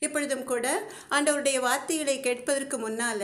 இப்பொழுதும் கூட ஆண்டவருடைய வார்த்தைகளை கேட்பதற்கு முன்னால்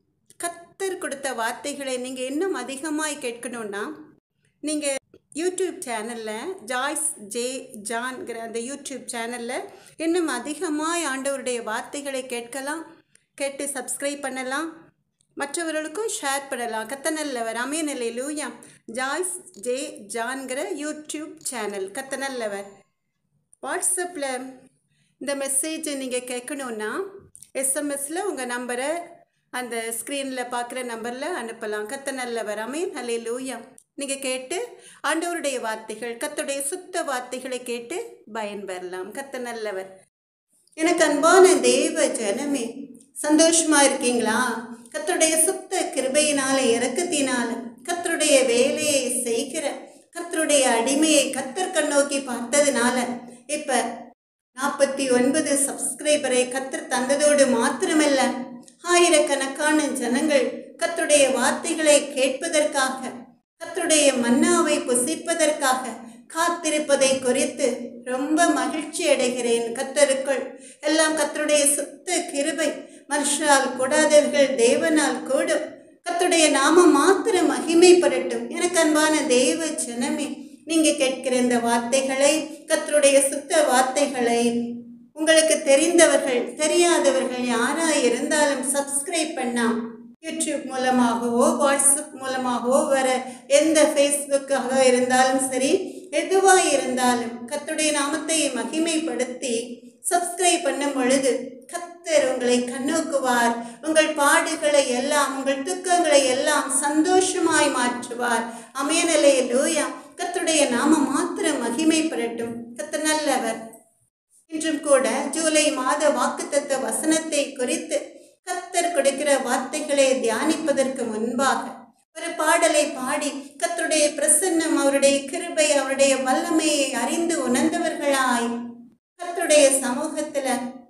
கத்தர் கொடுத்த வார்த்தைகளை நீங்கள் இன்னும் அதிகமாய் கேட்கணுன்னா நீங்கள் யூடியூப் சேனலில் ஜாய்ஸ் ஜே ஜான்கிற அந்த யூடியூப் சேனலில் இன்னும் அதிகமாய் ஆண்டவருடைய வார்த்தைகளை கேட்கலாம் கேட்டு சப்ஸ்கிரைப் பண்ணலாம் மற்றவர்களுக்கும் ஷேர் பண்ணலாம் கத்தனல்லவர் அமேனலை லூயா ஜாய்ஸ் ஜே ஜான்கிற யூடியூப் சேனல் கத்தனல்லவர் வாட்ஸ்அப்பில் இந்த மெசேஜை நீங்கள் கேட்கணுன்னா எஸ்எம்எஸில் உங்கள் நம்பரை அந்த ஸ்க்ரீனில் பார்க்குற நம்பரில் அனுப்பலாம் கத்த நல்லவர் அமீன் ஹலே லூயா நீங்கள் கேட்டு ஆண்டவருடைய வார்த்தைகள் கத்துடைய சுத்த வார்த்தைகளை கேட்டு பயன் பெறலாம் கத்த நல்லவர் எனக்கு அன்பான தேவ ஜனமே சந்தோஷமா இருக்கீங்களா கத்தருடைய சுத்த கிருபையினால இறக்கத்தினால கத்தருடைய வேலையை செய்கிற கத்தருடைய அடிமையை கத்தர் கண்ணோக்கி பார்த்ததுனால இப்ப நாற்பத்தி ஒன்பது சப்ஸ்கிரைபரை கத்தர் தந்ததோடு மாத்திரமல்ல ஆயிரக்கணக்கான ஜனங்கள் கத்தருடைய வார்த்தைகளை கேட்பதற்காக கத்தருடைய மன்னாவை புசிப்பதற்காக காத்திருப்பதை குறித்து ரொம்ப மகிழ்ச்சி அடைகிறேன் கத்தருக்குள் எல்லாம் கத்தருடைய சுத்த கிருபை மனுஷால் கூடாதவர்கள் தேவனால் கூடும் கத்துடைய நாமம் மாத்திரம் மகிமைப்படட்டும் எனக்கு அன்பான தேவ ஜனமே நீங்க கேட்கிற இந்த வார்த்தைகளை கத்தருடைய சுத்த வார்த்தைகளை உங்களுக்கு தெரிந்தவர்கள் தெரியாதவர்கள் யாராக இருந்தாலும் சப்ஸ்கிரைப் பண்ணா யூடியூப் மூலமாகவோ வாட்ஸ்அப் மூலமாகவோ வர எந்த ஃபேஸ்புக்காக இருந்தாலும் சரி எதுவாக இருந்தாலும் கத்துடைய நாமத்தை மகிமைப்படுத்தி சப்ஸ்கிரைப் பண்ணும் பொழுது கத்தர் உங்களை கண்ணோக்குவார் உங்கள் பாடுகளை எல்லாம் உங்கள் துக்கங்களை எல்லாம் சந்தோஷமாய் மாற்றுவார் அமையநிலைய லூயா கத்துடைய நாம மாத்திரம் மகிமைப்படட்டும் கத்த நல்லவர் இன்றும் கூட ஜூலை மாத வாக்குத்தத்த வசனத்தை குறித்து கத்தர் கொடுக்கிற வார்த்தைகளை தியானிப்பதற்கு முன்பாக ஒரு பாடலை பாடி கத்தருடைய பிரசன்னம் அவருடைய கிருபை அவருடைய வல்லமையை அறிந்து உணர்ந்தவர்களாய் கத்தருடைய சமூகத்துல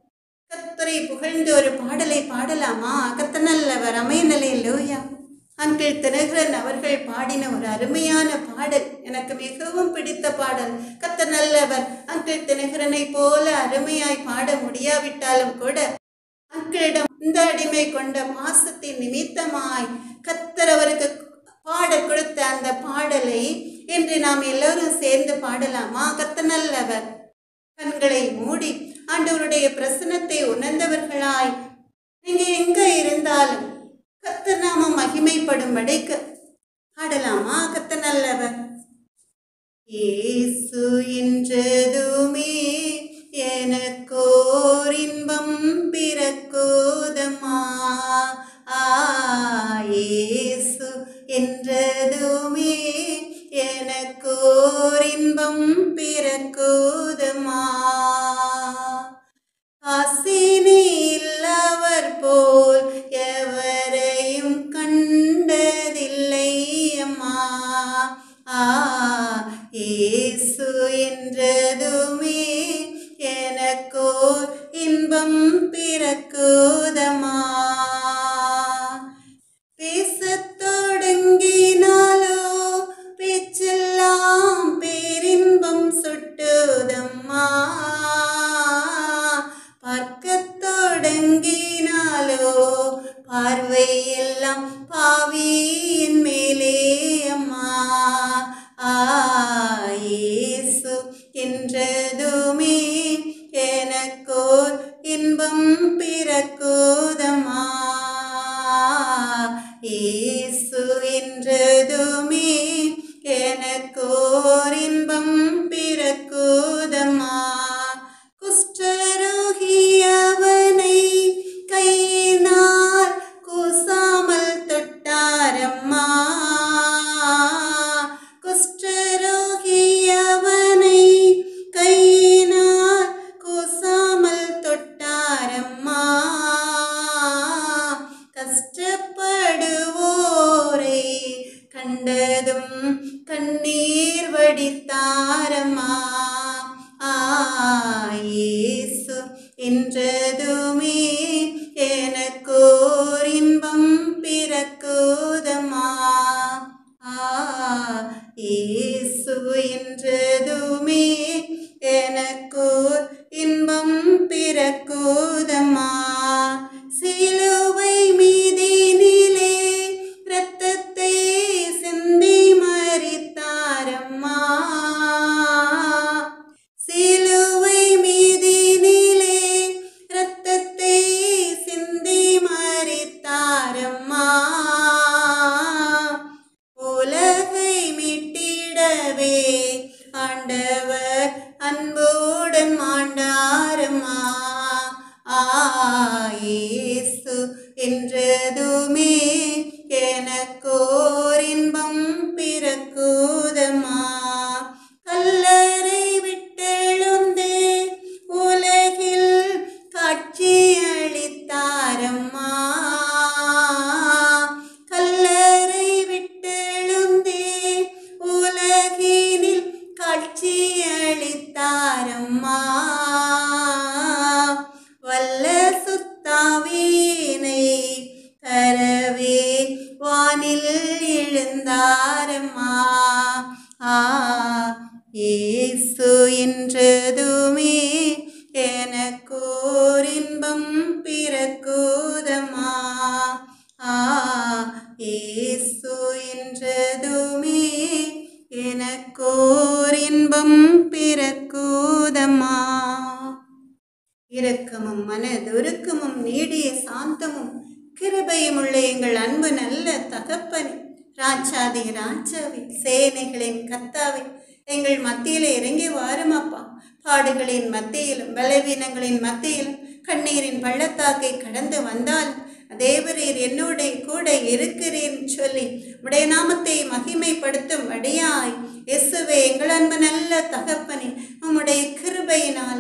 கத்தரை புகழ்ந்து ஒரு பாடலை பாடலாமா கத்தனல்லவர் அமையநிலை லோயா அங்கிள் தினகரன் அவர்கள் பாடின ஒரு அருமையான பாடல் எனக்கு மிகவும் பிடித்த பாடல் கத்த நல்லவர் அங்கிள் தினகரனை போல அருமையாய் பாட முடியாவிட்டாலும் கூட அங்கிளிடம் இந்த அடிமை கொண்ட பாசத்தின் நிமித்தமாய் கத்தர் அவருக்கு பாட கொடுத்த அந்த பாடலை இன்று நாம் எல்லோரும் சேர்ந்து பாடலாமா கத்த நல்லவர் கண்களை மூடி ஆண்டவருடைய பிரசனத்தை உணர்ந்தவர்களாய் நீங்க எங்க இருந்தாலும் கத்த நாம மகிமைப்படும்படிக்கு பாடலாமா கத்த நல்லவர் ஏசு என்றதுமே எனக்கோர் இன்பம் பிறக்கோதமா ஆசு என்றதுமே எனக்கோர் இன்பம் பிறக்கோதமா ஆசினே இல்லவர் போல் எவரையும் கண்டதில்லை அம்மா ஆ ஏசு என்றதுமே எனக்கோர் இன்பம் பிறக்குதமா பேசத் தொடங்கினாலோ பேச்செல்லாம் பேரின்பம் சுட்டுதம்மா பார்க்கத் தொடங்கினாலோ பார்வை எல்லாம் பாவியின் மேலே அம்மா ஆயேசு என்றதுமே எனக்கோர் இன்பம் பிறக்குதமா ஏசு என்றதுமே எனக்கோர் இன்பம் பிறக்குதமா குஷ்டரோகி அவனை கையினால் கூசாமல் தொட்டாரம்மா குஷ்டரோகி அவனை கையினால் கூசாமல் தொட்டாரம்மா கஷ்டப்படுவோரை கண்டதும் கண்ணீர் வடித்தாரம்மா ஆயேசு என்றதுமே எனக்கோர் இன்பம் பிறக்குதமா ஆ இயேசு என்றதுமே எனக்கோர் இன்பம் பிறக்குதமா எனக்கோர் இன்பம் பிறக்குதம்மா ஆ இயேசு என்றதுமே எனக்கோர் இன்பம் பிறக்குதம்மா இரக்கமும் மனதுருக்கமும் நீடிய சாந்தமும் கிருபையும் உள்ள எங்கள் அன்பு நல்ல தகப்பனே ராஜாதி ராஜாவே சேனைகளின் கர்த்தாவே எங்கள் மத்தியில இறங்கி வாரும் அப்பா பாடுகளின் மத்தியிலும் பலவீனங்களின் மத்தியிலும் கண்ணீரின் பள்ளத்தாக்கை கடந்து வந்தால் தேவரீர் என்னோட கூட இருக்கிறேன் சொல்லி உடைய நாமத்தை மகிமைப்படுத்தும் வடியாய் இயேசுவே எங்கள் அன்பு நல்ல தகப்பனே உம்முடைய கிருபையினால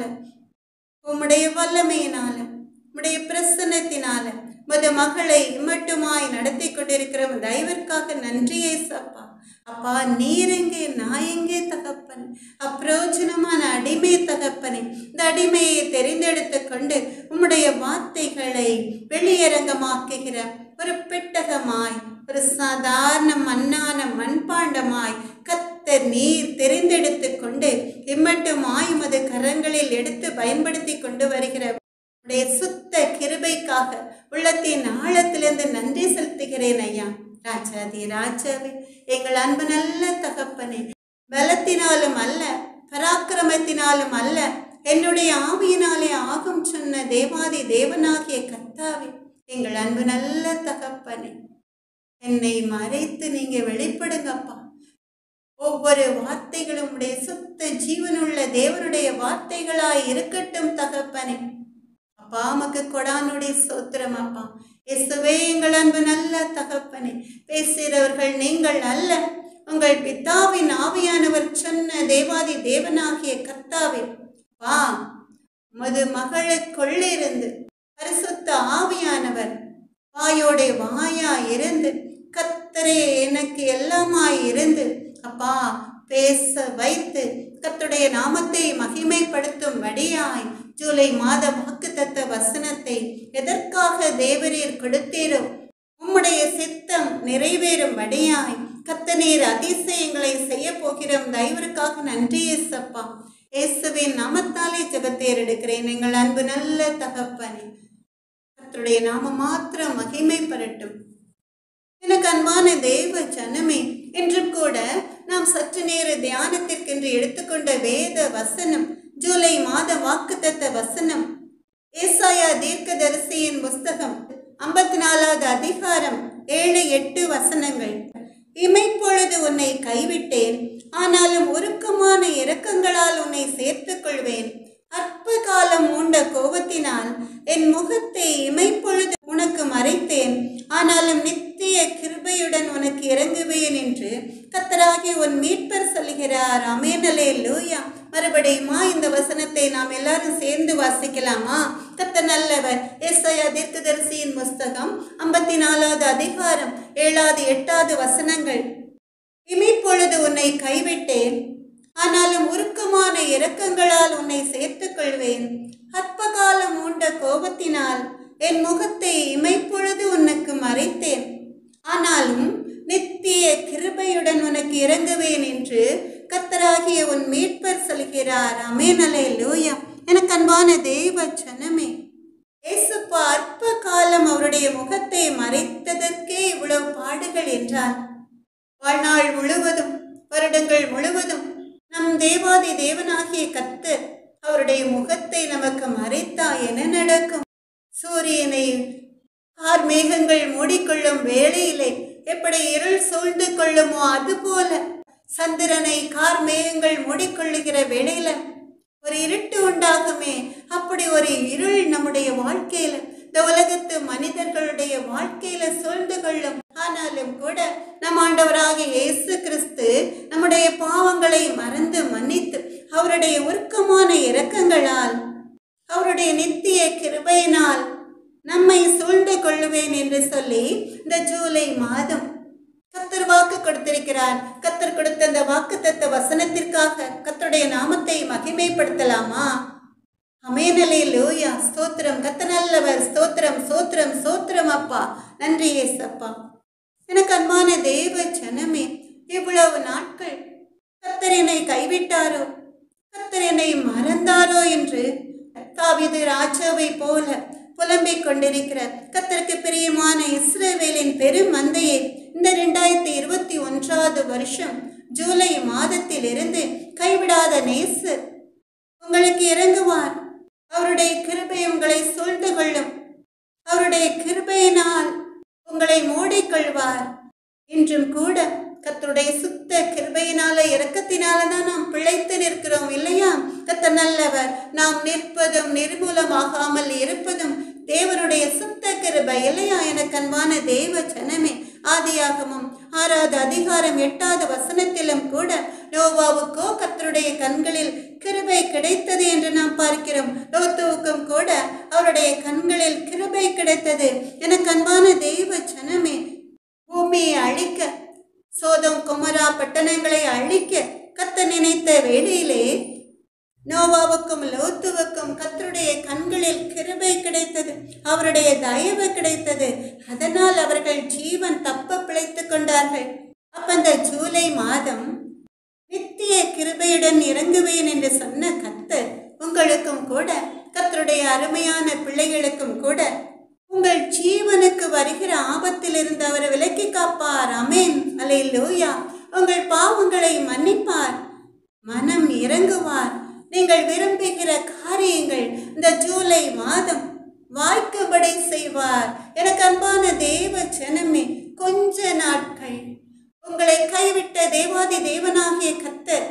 உம்முடைய வல்லமையினால உம்முடைய பிரசன்னத்தினால உமது மகளை இம்மட்டுமாய் நடத்தி கொண்டிருக்கிற உம் தயவிற்காக நன்றியே சப்பா அப்பா நீரெங்கே நான் எங்கே தகப்பன் அப்பிரோஜனமான அடிமை தகப்பனே இந்த அடிமையை தெரிந்தெடுத்து கொண்டு உம்முடைய வார்த்தைகளை வெளியரங்கமாக்குகிற ஒரு பெட்டகமாய் ஒரு சாதாரண மண்ணான மண்பாண்டமாய் கத்த நீர் தெரிந்தெடுத்து கொண்டு இம்மட்டுமாய் உமது கரங்களில் எடுத்து பயன்படுத்தி கொண்டு வருகிற உடைய சுத்த கிருபைக்காக உள்ளத்தின் ஆழத்திலிருந்து நன்றி செலுத்துகிறேன் ஐயா ராஜாதி ராஜாவே எங்கள் அன்பு நல்ல தகப்பனே பலத்தினாலும் அல்ல பராக்கிரமத்தினாலும் அல்ல என்னுடைய ஆவியினாலே ஆகும் சொன்ன தேவாதி தேவனாகிய கர்த்தாவே எங்கள் அன்பு நல்ல தகப்பனே என்னை மறைத்து நீங்க வெளிப்படுங்கப்பா ஒவ்வொரு வார்த்தைகளும் உடைய சுத்த ஜீவனுள்ள தேவனுடைய வார்த்தைகளாய் இருக்கட்டும் தகப்பனே அப்பா உமக்கு கொடானுடைய சோத்திரம் அப்பா இயேசுவே எங்கள் அன்பு நல்ல தகப்பனே பேசுகிறவர்கள் நீங்கள் அல்ல உங்கள் பிதாவின் ஆவியானவர் சொன்ன தேவாதி தேவனாகிய கர்த்தாவே வா உமது மகளுக்குள்ளிருந்து பரிசுத்த ஆவியானவர் வாயோட வாயா இருந்து கத்தரே எனக்கு எல்லாமாய் இருந்து அப்பா பேச வைத்து கர்த்தருடைய நாமத்தை மகிமைப்படுத்தும் வடியாய் ஜூலை மாத வாக்குத்தத்த வசனத்தை எதற்காக தேவரீர் கொடுத்தீரோ உம்முடைய சித்தம் நிறைவேறும் வடியாய் கத்தநீர் அதிசயங்களை செய்ய போகிறோம் தயவிற்காக நன்றி ஏசப்பா இயேசுவின் நாமத்தாலே ஜெபத்தேர் எடுக்கிறேன் எங்கள் அன்பு நல்ல தகப்பனே கர்த்தருடைய நாம மாத்திரம் மகிமைப்படட்டும் எனக்கு அன்பான தேவ ஜனமே இன்றும் கூட நாம் சற்று நேர தியானத்திற்கென்று எடுத்துக்கொண்ட வேத வசனம் ஜூலை மாத வாக்குத்தத்த வசனம் ஏசாயா தீர்க்கதரிசியின் புஸ்தகம் ஐம்பத்தி நாலாவது அதிகாரம் ஏழு எட்டு வசனங்கள் இமைப்பொழுது உன்னை கைவிட்டேன் ஆனாலும் உருக்கமான இரக்கங்களால் உன்னை சேர்த்துக் கொள்வேன் அற்ப காலம் மூண்ட கோபத்தினால் என் முகத்தை இமைப்பொழுது உனக்கு மறைத்தேன் ஆனாலும் நித்திய கிருபையுடன் உனக்கு இறங்குவேன் என்று கத்தராகி உன் மீட்பர் சொல்கிறார் அமேனலே லூயா மறுபடியுமா இந்த வசனத்தை நாம் எல்லாரும் சேர்ந்து வாசிக்கலாமா கத்த நல்லவர் ஏசாயா தீர்க்கதரிசியின் புஸ்தகம் ஐம்பத்தி நாலாவது அதிகாரம் ஏழாவது எட்டாவது வசனங்கள் இமைப்பொழுது உன்னை கைவிட்டேன் ஆனாலும் உருக்கமான இரக்கங்களால் உன்னை சேர்த்துக் கொள்வேன் அற்பகாலம் உண்ட கோபத்தினால் என் முகத்தை இமைப்பொழுது உனக்கு மறைத்தேன் ஆனாலும் நித்திய கிருபையுடன் உனக்கு இறங்குவேன் என்று கத்தராகிய உன் மீட்பர் சொல்கிறார் அமேனலே லூயா எனக்கு அன்பான தெய்வ ஜனமே ஏசுப்பா அற்ப காலம் அவருடைய முகத்தை மறைத்ததற்கே இவ்வளவு பாடுகள் என்றார் வாழ்நாள் முழுவதும் வருடங்கள் முழுவதும் நம் தேவாதி தேவனாகிய கர்த்தர் அவருடைய முகத்தை நமக்கு மறைத்தா என்ன நடக்கும் சூரியனை கார் மேகங்கள் மூடிக்கொள்ளும் வேளையிலே எப்படி இருள் சூழ்ந்து கொள்ளுமோ அதுபோல சந்திரனை கார் மேகங்கள் மூடிக்கொள்ளுகிற வேளையில ஒரு இருட்டு உண்டாகுமே அப்படி ஒரு இருள் நம்முடைய வாழ்க்கையில இந்த உலகத்து மனிதர்களுடைய வாழ்க்கையில சூழ்ந்து கொள்ளும் ஆனாலும் கூட நம் ஆண்டவராகிய இயேசு கிறிஸ்து நம்முடைய பாவங்களை மறந்து மன்னித்து அவருடைய உருக்கமான இரக்கங்களால் அவருடைய நித்திய கிருபையினால் நம்மை சூழ்ந்து கொள்ளுவேன் என்று சொல்லி இந்த ஜூலை மாதம் கத்தர் வாக்கு கொடுத்திருக்கிறார் கத்தர் கொடுத்த அந்த வாக்கு தத்த வசனத்திற்காக கத்தருடைய நாமத்தை மகிமைப்படுத்தலாமா அமேனலே லூயா ஸ்தோத்திரம் கத்த நல்லவர் ஸ்தோத்திரம் ஸ்தோத்திரம் ஸ்தோத்திரம் அப்பா நன்றி ஏசப்பா எனக்கு அன்பான தேவ ஜனமே இவ்வளவு நாட்கள் கத்தர் என்னை கைவிட்டாரோ கத்தர் என்னை மறந்தாரோ என்று தாவீது ராஜாவை போல புலம்பிக் கொண்டிருக்கிற கத்தருக்கு பிரியமான இஸ்ரவேலின் பெரும் மந்தையை இந்த ரெண்டாயிரத்தி இருபத்தி ஒன்றாவது வருஷம் ஜூலை மாதத்தில் இருந்து கைவிடாத நேசர் உங்களுக்கு இறங்குவார் அவருடைய கிருபை உங்களை சூழ்ந்து கொள்ளும் அவருடைய கிருபையினால் உங்களை மூடிக்கொள்வார் இன்றும் கூட கத்தருடைய சுத்த கிருபையினால இரக்கத்தினால தான் நாம் பிழைத்து நிற்கிறோம் இல்லையா கத்த நல்லவர் நாம் நிற்பதும் நிர்மூலமாகாமல் இருப்பதும் தேவனுடைய சுத்த கிருபை இல்லையா எனக்கு அன்பான தேவ ஜனமே ஆதியாகமும் ஆறாவது அதிகாரம் எட்டாவது வசனத்திலும் கூட நோவாவுக்கோ கத்தருடைய கண்களில் கிருபை கிடைத்தது என்று நாம் பார்க்கிறோம் லோத்துவுக்கும் கூட அவருடைய கண்களில் கிருபை கிடைத்தது எனக்கு அன்பான தெய்வ ஜனமே பூமியை அழிக்க சோதம் குமரா பட்டணங்களை அழிக்க கத்த நினைத்த வேளையிலே நோவாவுக்கும் லோத்துவுக்கும் கத்தருடைய கண்களில் கிருபை கிடைத்தது அவருடைய தயவு கிடைத்தது அதனால் அவர்கள் ஜீவன் தப்ப பிழைத்துக் கொண்டார்கள் அப்ப அந்த ஜூலை மாதம் நித்திய கிருபையுடன் இறங்குவேன் என்று சொன்ன கத்தர் உங்களுக்கும் கூட கத்தருடைய அருமையான பிள்ளைகளுக்கும் கூட உங்கள் ஜீவனுக்கு வருகிற ஆபத்திலிருந்து அவர் விலக்கி காப்பார் அமேன் அல்லேலூயா உங்கள் பாவங்களை மன்னிப்பார் மனம் இறங்குவார் நீங்கள் விரும்புகிற காரியங்கள் இந்த ஜூலை மாதம் வாய்க்கும்படி செய்வார் எனக்கு அன்பான தேவ ஜனமே கொஞ்ச நாட்கள் உங்களை கைவிட்ட தேவாதி தேவனாகிய கத்தர்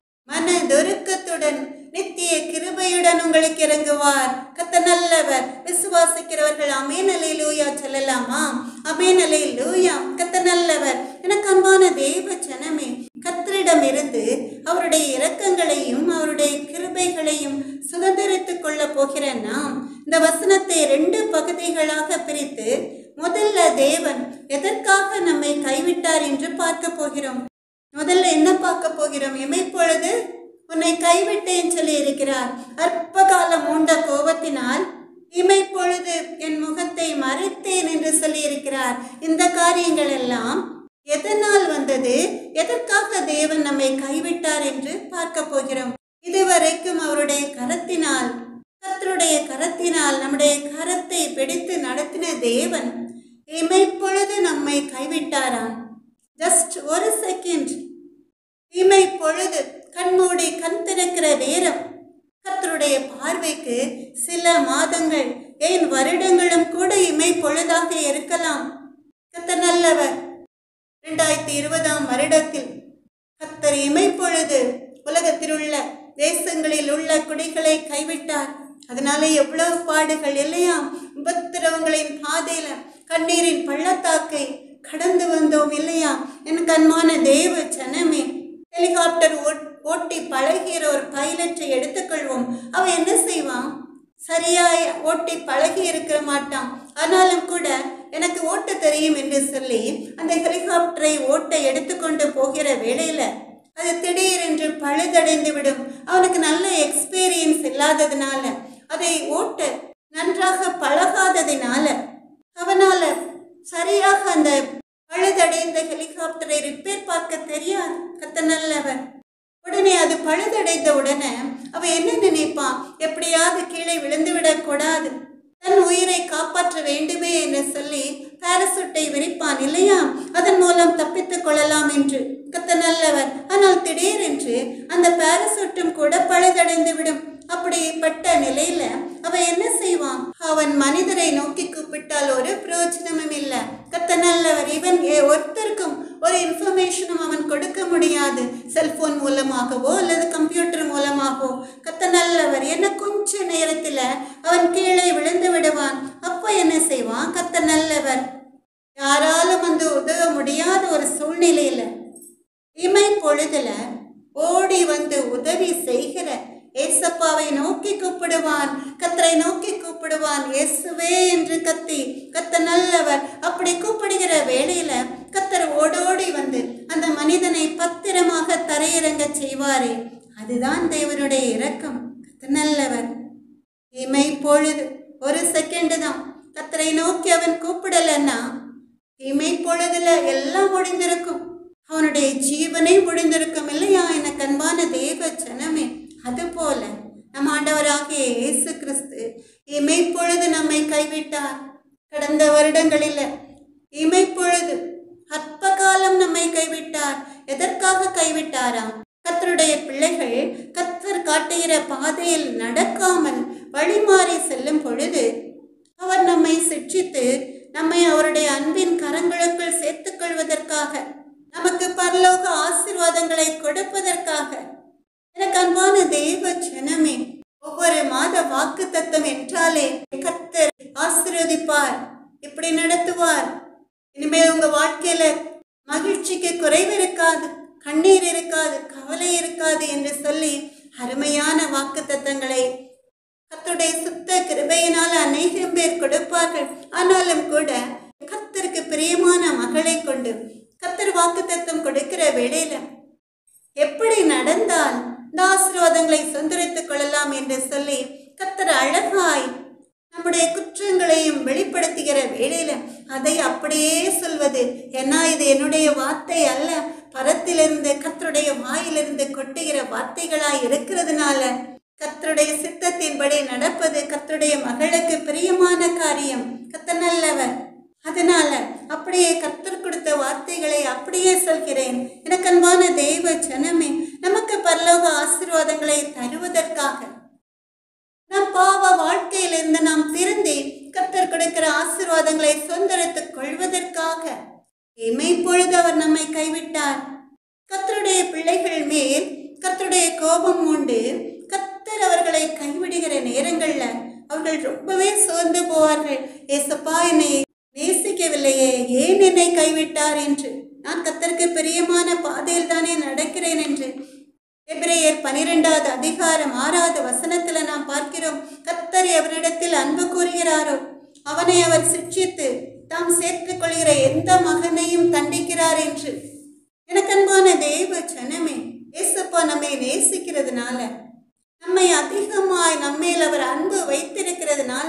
மனதொருக்கத்துடன் நித்திய கிருபையுடன் உங்களுக்கு இறங்குவார் கத்த நல்லவர் விசுவாசிக்கிறவர்கள் அமேனலை லூயா சொல்லலாமா அமேனலை லூயா கத்த நல்லவர் எனக்கு அன்பான தேவ ஜனமே கத்தரிடமிருந்து அவருடைய இரக்கங்களையும் அவருடைய கிருபைகளையும் சுதந்திரித்துக் கொள்ள போகிற நாம் இந்த வசனத்தை ரெண்டு பகுதிகளாக பிரித்து முதல்ல தேவன் எதற்காக நம்மை கைவிட்டார் என்று பார்க்க போகிறோம் முதல்ல என்ன பார்க்க போகிறோம் இமைப்பொழுது உன்னை கைவிட்டேன் சொல்லி இருக்கிறார் அற்ப காலம் மூண்ட கோபத்தினால் இமைப்பொழுது என் முகத்தை மறைத்தேன் என்று சொல்லி இருக்கிறார் இந்த காரியங்கள் எல்லாம் எதனால் வந்தது எதற்காக தேவன் நம்மை கைவிட்டார் என்று பார்க்க போகிறோம் இதுவரைக்கும் அவருடைய கரத்தினால் கர்த்தருடைய கரத்தினால் நம்முடைய கரத்தை பிடித்து நடத்தின தேவன் இமைப்பொழுது நம்மை கைவிட்டாராம் ஜஸ்ட் ஒரு செகண்ட் இமை பொழுது கண்மூடி கண் திறக்கிற நேரம் கர்த்தருடைய பார்வைக்கு சில மாதங்கள் ஏன் வருடங்களும் கூட இமை பொழுதாக இருக்கலாம் கர்த்தர் நல்லவர் ரெண்டாயிரத்தி இருபதாம் வருடத்தில் கர்த்தர் இமை பொழுது உலகத்தில் உள்ள தேசங்களில் உள்ள குடிகளை கைவிட்டார் அதனால எவ்வளவு பாடுகள் இல்லையா உபத்திரவங்களின் பாதையில கண்ணீரின் பள்ளத்தாக்கை கடந்து வந்தோம் இல்லையா என் கண்மான தேவ ஜனமே ஹெலிகாப்டர் ஓட் ஓட்டி பழகிற ஒரு பைலட்டை எடுத்துக்கொள்வோம் அவன் என்ன செய்வான் சரியாய் ஓட்டி பழகி இருக்க மாட்டான் ஆனாலும் கூட எனக்கு ஓட்ட தெரியும் என்று சொல்லி அந்த ஹெலிகாப்டரை ஓட்ட எடுத்துக்கொண்டு போகிற வேளையில அது திடீரென்று பழுதடைந்து விடும் அவனுக்கு நல்ல எக்ஸ்பீரியன்ஸ் இல்லாததுனால அதை ஓட்ட நன்றாக பழகாததினால அவனால சரியாக அந்த பழுதடைந்த ஹெலிகாப்டரை ரிப்பேர் பார்க்க தெரியாது கத்த நல்லவன் உடனே அது பழுதடைந்த உடனே அவ என்ன நினைப்பான் எப்படியாவது கீழே விழுந்து விடக்கூடாது தன் உயிரை காப்பாற்ற வேண்டுமே என்று சொல்லி பாரசூட்டை விரிப்பான் இல்லையா அதன் மூலம் தப்பித்துக் கொள்ளலாம் என்று கத்த நல்லவர் ஆனால் திடீரென்று அந்த பாரசூட்டும் கூட பழுதடைந்து விடும் அப்படிப்பட்ட நிலையில அவன் என்ன செய்வான் அவன் மனிதரை நோக்கி கூப்பிட்டால் ஒரு பிரயோஜனமும் இல்லை கத்த நல்லவர் இவன் ஏ- ஒருத்தருக்கும் ஒரு இன்ஃபர்மேஷனும் அவன் கொடுக்க முடியாது செல்போன் மூலமாகவோ அல்லது கம்ப்யூட்டர் மூலமாகவோ கத்த நல்லவர் என்ன கொஞ்ச நேரத்துல அவன் கீழே விழுந்து விடுவான் அப்ப என்ன செய்வான் கத்த நல்லவர் யாராலும் வந்து உதவ முடியாத ஒரு சூழ்நிலையில இமை பொழுதுல ஓடி வந்து உதவி செய்கிற ஏசப்பாவை நோக்கி கூப்பிடுவான் கத்தரை நோக்கி கூப்பிடுவான் இயேசுவே என்று கத்தி கத்த நல்லவர் அப்படி கூப்பிடுகிற வேளையில கத்தர் ஓடோடி வந்து அந்த மனிதனை பத்திரமாக தரையிறங்க செய்வாரே அதுதான் தேவனுடைய இரக்கம் கத்த நல்லவர் இமை பொழுது ஒரு செகண்ட் தான் கத்தரை நோக்கி அவன் கூப்பிடலன்னா இமை பொழுதுல எல்லாம் முடிந்திருக்கும் அவனுடைய ஜீவனே முடிந்திருக்கும் இல்லையா எனக்கு அன்பான தேவ ஜனமே அதுபோல நம் ஆண்டவராகிய இயேசு கிறிஸ்து இமைப்பொழுது நம்மை கைவிட்டார் கடந்த வருடங்களில் இமைப்பொழுது அற்ப காலம் நம்மை கைவிட்டார் எதற்காக கைவிட்டாராம் கர்த்தருடைய பிள்ளைகள் கர்த்தர் காட்டுகிற பாதையில் நடக்காமல் வழிமாறி செல்லும் பொழுது அவர் நம்மை சிட்சித்து நம்மை அவருடைய அன்பின் கரங்களுக்குள் சேர்த்துக் கொள்வதற்காக நமக்கு பரலோக ஆசீர்வாதங்களை கொடுப்பதற்காக எனக்கு அன்பான தெய்வ ஜனமே ஒவ்வொரு மாத வாக்கு தத்தம் என்றாலே கர்த்தர் ஆசீர்வதிப்பார் இப்படி நடத்துவார் இனிமேல் உங்க வாழ்க்கையில மகிழ்ச்சிக்கு குறைவு இருக்காது கண்ணீர் இருக்காது கவலை இருக்காது என்று சொல்லி அருமையான வாக்கு தத்தங்களை கர்த்தருடைய சுத்த கிருபையினால் அநேகம் பேர் கொடுப்பார்கள் ஆனாலும் கூட கர்த்தருக்கு பிரியமான மகளை கொண்டு கர்த்தர் வாக்கு தத்தம் கொடுக்கிற வேளையில எப்படி நடந்தால் இந்த ஆசீர்வாதங்களை சுந்தரித்துக் கொள்ளலாம் என்று சொல்லி கர்த்தர் அழகாய் நம்முடைய குற்றங்களையும் வெளிப்படுத்துகிற வேளையில அதை அப்படியே சொல்வது ஏன்னா இது என்னுடைய வார்த்தை அல்ல பரத்திலிருந்து கர்த்தருடைய வாயிலிருந்து கொட்டுகிற வார்த்தைகளாய் இருக்கிறதுனால கர்த்தருடைய சித்தத்தின்படி நடப்பது கர்த்தருடைய மகளுக்கு பிரியமான காரியம் கர்த்தர் நல்லவர் அதனால அப்படியே கர்த்தர் கொடுத்த வார்த்தைகளை அப்படியே சொல்கிறேன் எனக்கு அன்பான தெய்வ ஜனமே நமக்கு பரலோக ஆசீர்வாதங்களை தருவதற்காக நம் பாவ வாழ்க்கையிலிருந்து நாம் திருந்தி கர்த்தர் கொடுக்கிற ஆசீர்வாதங்களை சுதந்திரத்துக் கொள்வதற்காக இமைப்பொழுது அவர் நம்மை கைவிட்டார் கர்த்தருடைய பிள்ளைகள் மேல் கர்த்தருடைய கோபம் உண்டு கர்த்தர் அவர்களை கைவிடுகிற நேரங்கள்ல அவர்கள் ரொம்பவே சோர்ந்து போவார்கள் ஏசப்பா என்னை நேசிக்கவில்லையே ஏன் என்னை கைவிட்டார் என்று நான் கர்த்தருக்கு பிரியமான பாதையில் தானே நடக்கிறேன் என்று எபிரேயர் பனிரெண்டாவது அதிகாரம் ஆறாவது வசனத்துல நாம் பார்க்கிறோம் கர்த்தர் எவரிடத்தில் அன்பு கூறுகிறாரோ அவனை அவர் சிட்சித்து தாம் சேர்த்துக் கொள்கிற எந்த மகனையும் தண்டிக்கிறார் என்று எனக்கு அன்பான தெய்வ ஜனமே ஏசப்பா நம்மை நேசிக்கிறதுனால நம்மை அதிகமாய் நம்மேல் அவர் அன்பு வைத்திருக்கிறதுனால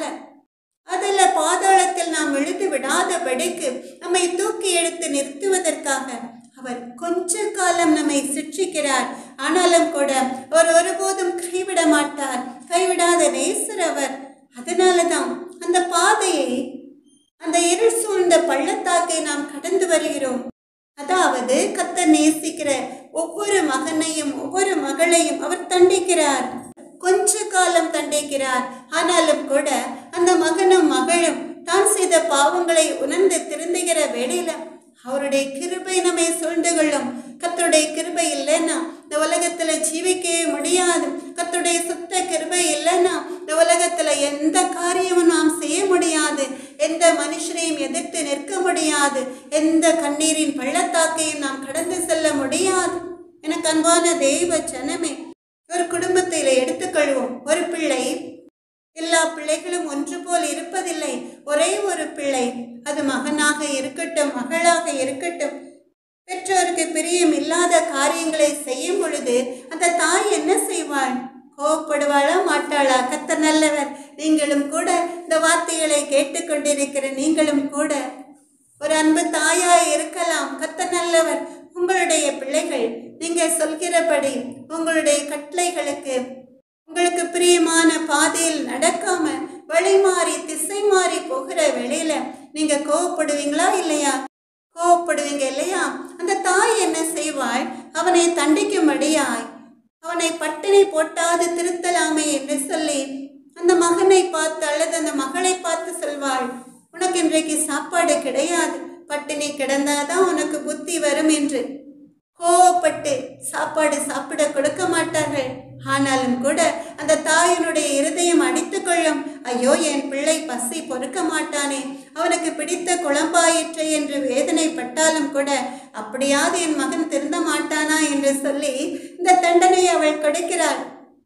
அதில் பாதாளத்தில் நாம் விழுந்து விடாதபடிக்கு நம்மை தூக்கி எடுத்து நிறுத்துவதற்காக அவர் கொஞ்ச காலம் நம்மை சிட்சிக்கிறார் ஆனாலும் கூட அவர் ஒருபோதும் கைவிட மாட்டார் கைவிடாத நேசர் அவர் அதனால தான் அந்த பாதையை அந்த இருள் சூழ்ந்த பள்ளத்தாக்கை நாம் கடந்து வருகிறோம் அதாவது கத்தர் நேசிக்கிற ஒவ்வொரு மகனையும் ஒவ்வொரு மகளையும் அவர் தண்டிக்கிறார் கொஞ்ச காலம் தண்டிக்கிறார் ஆனாலும் கூட அந்த மகனும் மகளும் தான் செய்த பாவங்களை உணர்ந்து திருந்துகிற வேளையில அவருடைய கிருபை நம்மை சூழ்ந்து கொள்ளும் கத்தருடைய கிருபை இல்லைன்னா இந்த உலகத்துல ஜீவிக்கவே முடியாது கத்தருடைய சுத்த கிருபை இல்லைன்னா இந்த உலகத்துல எந்த காரியமும் நாம் செய்ய முடியாது எந்த மனுஷனையும் எதிர்த்து நிற்க முடியாது எந்த கண்ணீரின் பள்ளத்தாக்கையும் நாம் கடந்து செல்ல முடியாது எனக்கு அன்பான தெய்வ ஜனமே ஒரு குடும்பத்தில் எடுத்துக்கொள்வோம் ஒரு பிள்ளை எல்லா பிள்ளைகளும் ஒன்று போல் இருப்பதில்லை ஒரே ஒரு பிள்ளை அது மகனாக இருக்கட்டும் மகளாக இருக்கட்டும் பெற்றோருக்கு பிரியம் இல்லாத காரியங்களை செய்யும் பொழுது அந்த தாய் என்ன செய்வாள் கோவப்படுவாளா மாட்டாளா கத்த நல்லவர் நீங்களும் கூட இந்த வார்த்தைகளை கேட்டுக்கொண்டிருக்கிற நீங்களும் கூட ஒரு அன்பு தாயாய் இருக்கலாம் கத்த நல்லவர் உங்களுடைய பிள்ளைகள் நீங்க சொல்கிறபடி உங்களுடைய கட்டளைகளுக்கு உங்களுக்கு பிரியமான பாதையில் நடக்காம வழி மாறி திசை மாறி போகிற வேளையில நீங்க கோவப்படுவீங்களா இல்லையா கோவப்படுவீங்க இல்லையா அந்த தாய் என்ன செய்வாள் அவனை தண்டிக்கும்படியாய் அவனை பட்டினி போட்டாது திருத்தலாமே என்று சொல்லி அந்த மகனை பார்த்து அல்லது அந்த மகளை பார்த்து சொல்வாள் உனக்கு இன்றைக்கு சாப்பாடு கிடையாது பட்டினி கிடந்தாதான் உனக்கு புத்தி வரும் என்று கோவப்பட்டு சாப்பாடு சாப்பிட கொடுக்க மாட்டார்கள் ஆனாலும் கூட அந்த தாயினுடைய இருதயம் அடித்துக்கொள்ளும் ஐயோ என் பிள்ளை பசி பொறுக்க மாட்டானே அவனுக்கு பிடித்த குழம்பாயிற்று என்று வேதனைப்பட்டாலும் கூட அப்படியாவது என் மகன் திருந்த மாட்டானா என்று சொல்லி இந்த தண்டனை அவள் கொடுக்கிறாள்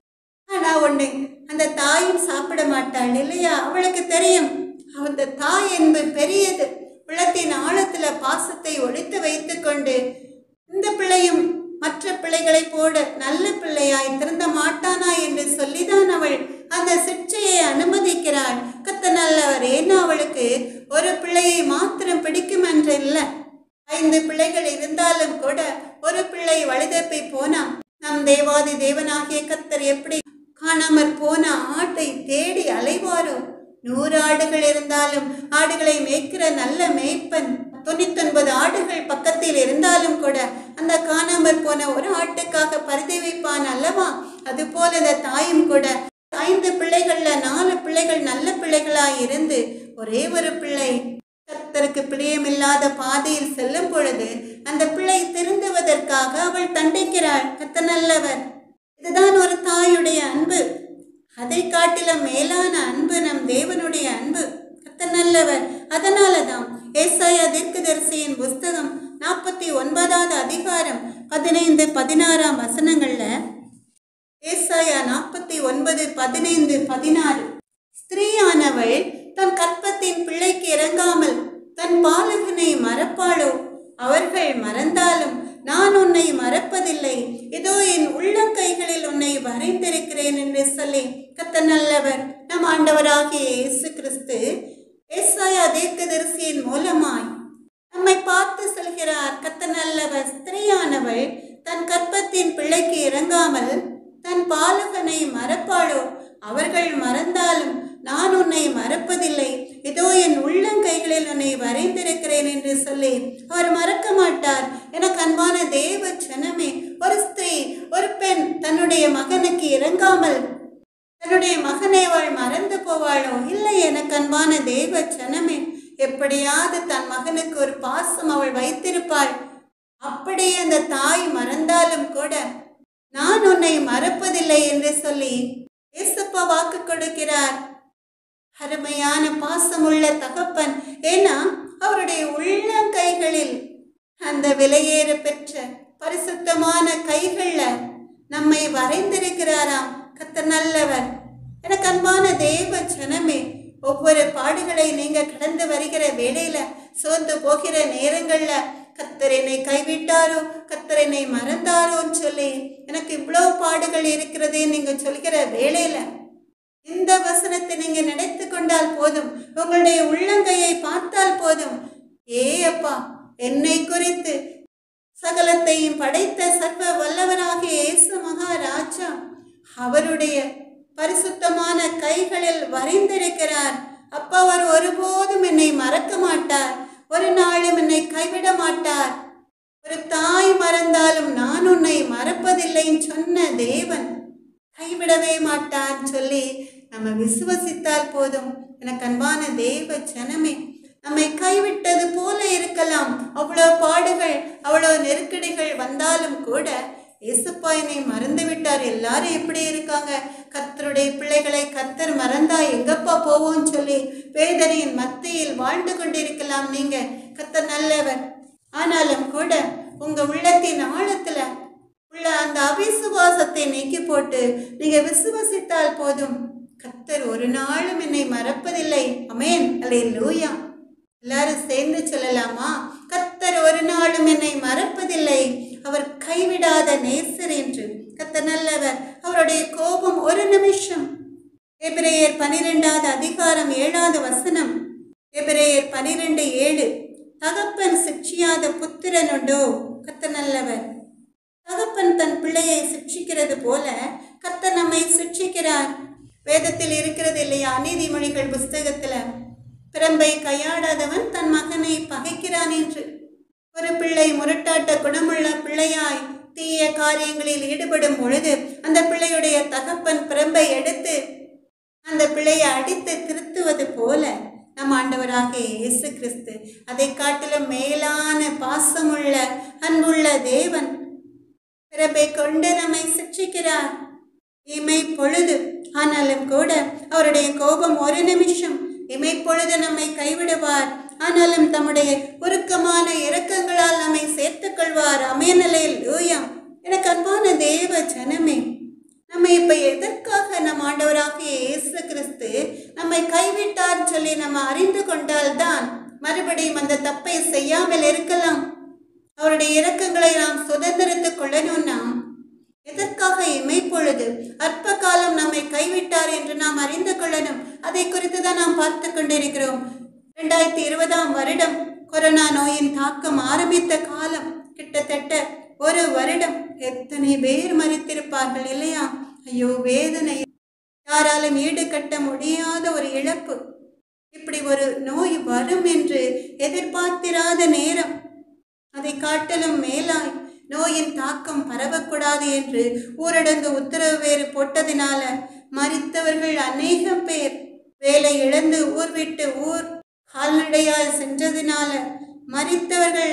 ஆனா ஒண்ணு அந்த தாயும் சாப்பிட மாட்டாள் இல்லையா அவளுக்கு தெரியும் அந்த தாய் என்பது பெரியது உள்ளத்தின் ஆழத்துல பாசத்தை ஒழித்து வைத்துக்கொண்டு இந்த பிள்ளையும் மற்ற பிள்ளைகளைப் போல நல்ல பிள்ளையாய் திருந்த மாட்டானா என்று சொல்லிதான் அவள் அந்த சிற்சையை அனுமதிக்கிறாள் கத்த நல்லவர் ஏன்னா அவளுக்கு ஒரு பிள்ளையை மாத்திரம் பிடிக்கும் என்று இல்லை ஐந்து பிள்ளைகள் இருந்தாலும் கூட ஒரு பிள்ளை வழிதப்பி போனா நம் தேவாதி தேவனாகிய கத்தர் எப்படி காணாமற் போன ஆட்டை தேடி அலைவாரோ நூறு ஆடுகள் இருந்தாலும் ஆடுகளை மேய்க்கிற நல்ல மேய்ப்பன் தொண்ணூத்தொன்பது ஆடுகள் பக்கத்தில் இருந்தாலும் கூட அந்த காணாமற் போன ஒரு ஆட்டுக்காக பரிதவிப்பான் அல்லவா அதுபோல இந்த தாயும் கூட ஐந்து பிள்ளைகள்ல நாலு பிள்ளைகள் நல்ல பிள்ளைகளாய் இருந்து ஒரே ஒரு பிள்ளை கர்த்தருக்கு பிரியமில்லாத பாதையில் செல்லும் பொழுது அந்த பிள்ளை திருந்துவதற்காக அவள் தண்டிக்கிறாள் கத்த நல்லவர் இதுதான் ஒரு தாயுடைய அன்பு அதை காட்டிலும் மேலான அன்பு நம் தேவனுடைய அன்பு கத்த நல்லவர் அதனால தான் ஏசாயா தீர்க்கதரிசியின் புஸ்தகம் நாற்பத்தி ஒன்பதாவது அதிகாரம் பதினைந்து பதினாறாம் வசனங்கள்ல ஏசாயா நாற்பத்தி ஒன்பது பதினைந்து பதினாறு ஸ்திரீயானவள் தன் கற்பத்தின் பிள்ளைக்கு இறங்காமல் தன் பாலகனை மறப்பாளோ அவர்கள் மறந்தாலும் நான் உன்னை மறப்பதில்லை இதோ என் உள்ளங்கைகளில் உன்னை வரைந்திருக்கிறேன் என்று சொல்லி கத்த நல்லவர் நம் ஆண்டவராகிய இயேசு கிறிஸ்து ஏசாயா தீர்க்கதரிசியின் மூலமாய் நம்மை பார்த்து சொல்கிறார் கத்த நல்லவர் ஸ்திரீயானவள் தன் கற்பத்தின் பிள்ளைக்கு இறங்காமல் தன் பாலகனை மறப்பாளோ அவர்கள் மறந்தாலும் நான் உன்னை மறப்பதில்லை இதோ என் உள்ளங்கைகளில் உன்னை வரைந்திருக்கிறேன் என்று சொல்லி அவர் மறக்க மாட்டார் எனக்கு அன்பான தேவ ஜனமே ஒரு ஸ்திரீ ஒரு பெண் தன்னுடைய மகனுக்கு இறங்காமல் தன்னுடைய மகனை அவள் மறந்து போவாளோ இல்லை எனக்கு அன்பான தேவ ஜனமே எப்படியாவது தன் மகனுக்கு ஒரு பாசம் அவள் வைத்திருப்பாள் அப்படியே அந்த தாய் மறந்தாலும் கூட நான் உன்னை மறப்பதில்லை என்று சொல்லி ஏசப்பா வாக்கு கொடுக்கிறார் அருமையான பாசமுள்ள தகப்பன் ஏன்னா அவருடைய உள்ளங்கைகளில் அந்த விலையேற பெற்ற பரிசுத்தமான கைகள்ல நம்மை வரைந்திருக்கிறாராம் கத்த நல்லவர் எனக்கு அன்பான தேவ ஜனமே ஒவ்வொரு பாடுகளை நீங்க கடந்து வருகிற வேளையில சோர்ந்து போகிற நேரங்கள்ல கத்தர் என்னை கைவிட்டாரோ கத்தர் என்னை மறந்தாரோன்னு சொல்லி எனக்கு இவ்வளவு பாடுகள் இருக்கிறதே நீங்க சொல்கிற வேளையில இந்த வசனத்தை நீங்க நினைத்து கொண்டால் போதும் உங்களுடைய உள்ளங்கையை பார்த்தால் போதும் ஏ அப்பா என்னை குறித்து சகலத்தையும் படைத்த சர்வ வல்லவராகிய இயேசு மகாராஜா அவருடைய பரிசுத்தமான கைகளில் வரைந்திருக்கிறார் அப்பா அவர் ஒருபோதும் என்னை மறக்க மாட்டார் ஒரு நாளும் என்னை கைவிட மாட்டார் ஒரு தாய் மறந்தாலும் நான் உன்னை மறப்பதில்லைன்னு சொன்ன தேவன் கைவிடவே மாட்டான்னு சொல்லி நம்ம விசுவசித்தால் போதும் எனக்கு அன்பான தேவ ஜனமே நம்மை கைவிட்டது போல இருக்கலாம் அவ்வளோ பாடுகள் அவ்வளோ நெருக்கடிகள் வந்தாலும் கூட இயேசுப்பா என்னை மறந்து விட்டார் எல்லாரும் எப்படி இருக்காங்க கர்த்தருடைய பிள்ளைகளை கர்த்தர் மறந்தா எங்கப்பா போவோம்னு சொல்லி வேதனையின் மத்தியில் வாழ்ந்து கொண்டிருக்கலாம் நீங்க கர்த்தர் நல்லவர் ஆனாலும் கூட உங்க உள்ளத்தின் ஆழத்துல உள்ள அந்த அவிசுவாசத்தை நீக்கி போட்டு நீங்க விசுவசித்தால் போதும் கர்த்தர் ஒரு நாளும் என்னை மறப்பதில்லை அமேன் அல்லே லூயா எல்லாரும் சேர்ந்து சொல்லலாமா கர்த்தர் ஒரு நாளும் என்னை மறப்பதில்லை அவர் கைவிடாத நேசர் என்று கர்த்தர் நல்லவர் அவருடைய கோபம் ஒரு நிமிஷம் எபிரேயர் பனிரெண்டாவது அதிகாரம் ஏழாவது வசனம் எபிரேயர் பனிரெண்டு ஏழு தகப்பன் சிக்ஷியாத புத்திரன் உண்டோ கர்த்தர் நல்லவர் தகப்பன் தன் பிள்ளையை சிக்ஷிக்கிறது போல கர்த்தர் நம்மை சிக்ஷிக்கிறார் வேதத்தில் இருக்கிறது இல்லையா நீதிமொழிகள் புஸ்தகத்துல பிரம்பை கையாடாதவன் தன் மகனை பகைக்கிறான் என்று ஒரு பிள்ளை முரட்டாட்ட குணமுள்ள பிள்ளையாய் தீய காரியங்களில் ஈடுபடும் பொழுது அந்த பிள்ளையுடைய தகப்பன் பிரம்பை எடுத்து அந்த பிள்ளையை அடித்து திருத்துவது போல நம் ஆண்டவராகிய இயேசு கிறிஸ்து அதை காட்டிலும் மேலான பாசமுள்ள அன்புள்ள தேவன் பிறப்பை கொண்டு நம்மை சிக்ஷிக்கிறார் இமை பொழுது ஆனாலும் கூட அவருடைய கோபம் ஒரு நிமிஷம் இமை பொழுது நம்மை கைவிடுவார் ஆனாலும் தம்முடைய உருக்கமான இரக்கங்களால் நம்மை சேர்த்துக் கொள்வார் அமேநிலையில் லூயா எனக்கு அன்பான தேவ ஜனமே நம்ம இப்ப எதற்காக நம் ஆண்டவராகிய இயேசு கிறிஸ்து நம்மை கைவிட்டார் சொல்லி நம்ம அறிந்து கொண்டால்தான் மறுபடியும் அந்த தப்பை செய்யாமல் இருக்கலாம் அவருடைய இரக்கங்களை நாம் சுதந்திரித்துக் கொள்ளணும்னா எதற்காக இமைப்பொழுது அற்ப காலம் நம்மை கைவிட்டார் என்று நாம் அறிந்து கொள்ளணும் அதை குறித்து தான் நாம் பார்த்து கொண்டிருக்கிறோம் ரெண்டாயிரத்தி இருபதாம் வருடம் கொரோனா நோயின் தாக்கம் ஆரம்பித்த காலம் கிட்டத்தட்ட ஒரு வருடம் எத்தனை பேர் மறித்திருப்பார்கள் இல்லையா ஐயோ வேதனை யாராலும் ஈடுகட்ட முடியாத ஒரு இழப்பு இப்படி ஒரு நோய் வரும் என்று எதிர்பார்த்திராத நேரம் அதை காட்டிலும் மேலாய் நோயின் தாக்கம் பரவக்கூடாது என்று ஊரடங்கு உத்தரவு வேறு போட்டதினால மறித்தவர்கள் அநேகம் பேர் வேலை இழந்து ஊர் விட்டு ஊர் கால்நடையால் சென்றதினால மறித்தவர்கள்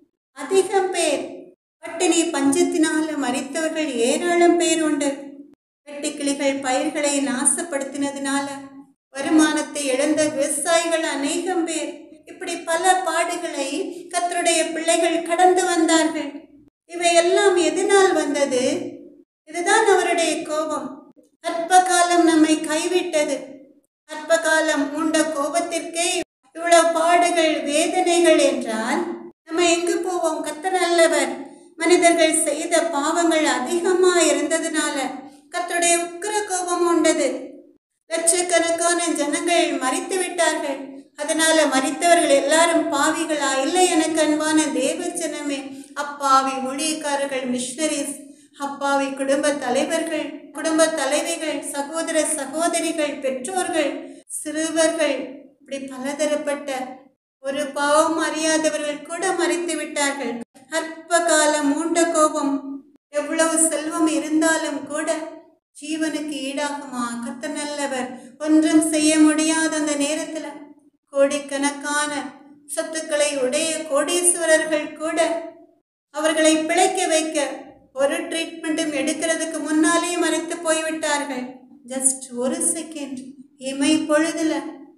அதிகம் பேர் பட்டினி பஞ்சத்தினால மறித்தவர்கள் ஏராளம் பேர் உண்டு வெட்டுக்கிளிகள் பயிர்களை நாசப்படுத்தினதினால வருமானத்தை இழந்த விவசாயிகள் அநேகம் பேர் இப்படி பல பாடுகளை கத்தருடைய பிள்ளைகள் கடந்து வந்தார்கள் இவையெல்லாம் எதனால் வந்தது இதுதான் அவருடைய கோபம் அற்ப காலம் நம்மை கைவிட்டது அற்ப காலம் உண்ட கோபத்திற்கே இவ்வளவு பாடுகள் வேதனைகள் என்றால் நம்ம எங்கு போவோம் கத்தர் நல்லவர் மனிதர்கள் செய்த பாவங்கள் அதிகமா இருந்ததுனால கத்தருடைய உக்கிர கோபம் உண்டது லட்சக்கணக்கான ஜனங்கள் மறித்து விட்டார்கள் அதனால மறித்தவர்கள் எல்லாரும் பாவிகளா இல்லை எனக்கு அன்பான தேவ ஜனமே அப்பாவி ஊழியக்காரர்கள் மிஷனரிஸ் அப்பாவி குடும்ப தலைவர்கள் குடும்ப தலைவிகள் சகோதர சகோதரிகள் பெற்றோர்கள் சிறுவர்கள் இப்படி பலதரப்பட்ட ஒரு பாவம் அறியாதவர்கள் கூட மறித்து விட்டார்கள் அற்ப காலம் மூண்ட கோபம் எவ்வளவு செல்வம் இருந்தாலும் கூட ஜீவனுக்கு ஈடாகுமா கத்த நல்லவர் ஒன்றும் செய்ய முடியாத அந்த நேரத்துல கோடிக்கணக்கான சொத்துக்களை உடைய கோடீஸ்வரர்கள் கூட அவர்களை பிழைக்க வைக்க ஒரு ட்ரீட்மெண்ட்டும் எடுக்கிறதுக்கு முன்னாலே மறைத்து போய்விட்டார்கள் ஜஸ்ட் ஒரு செகண்ட் இமை பொழுதுல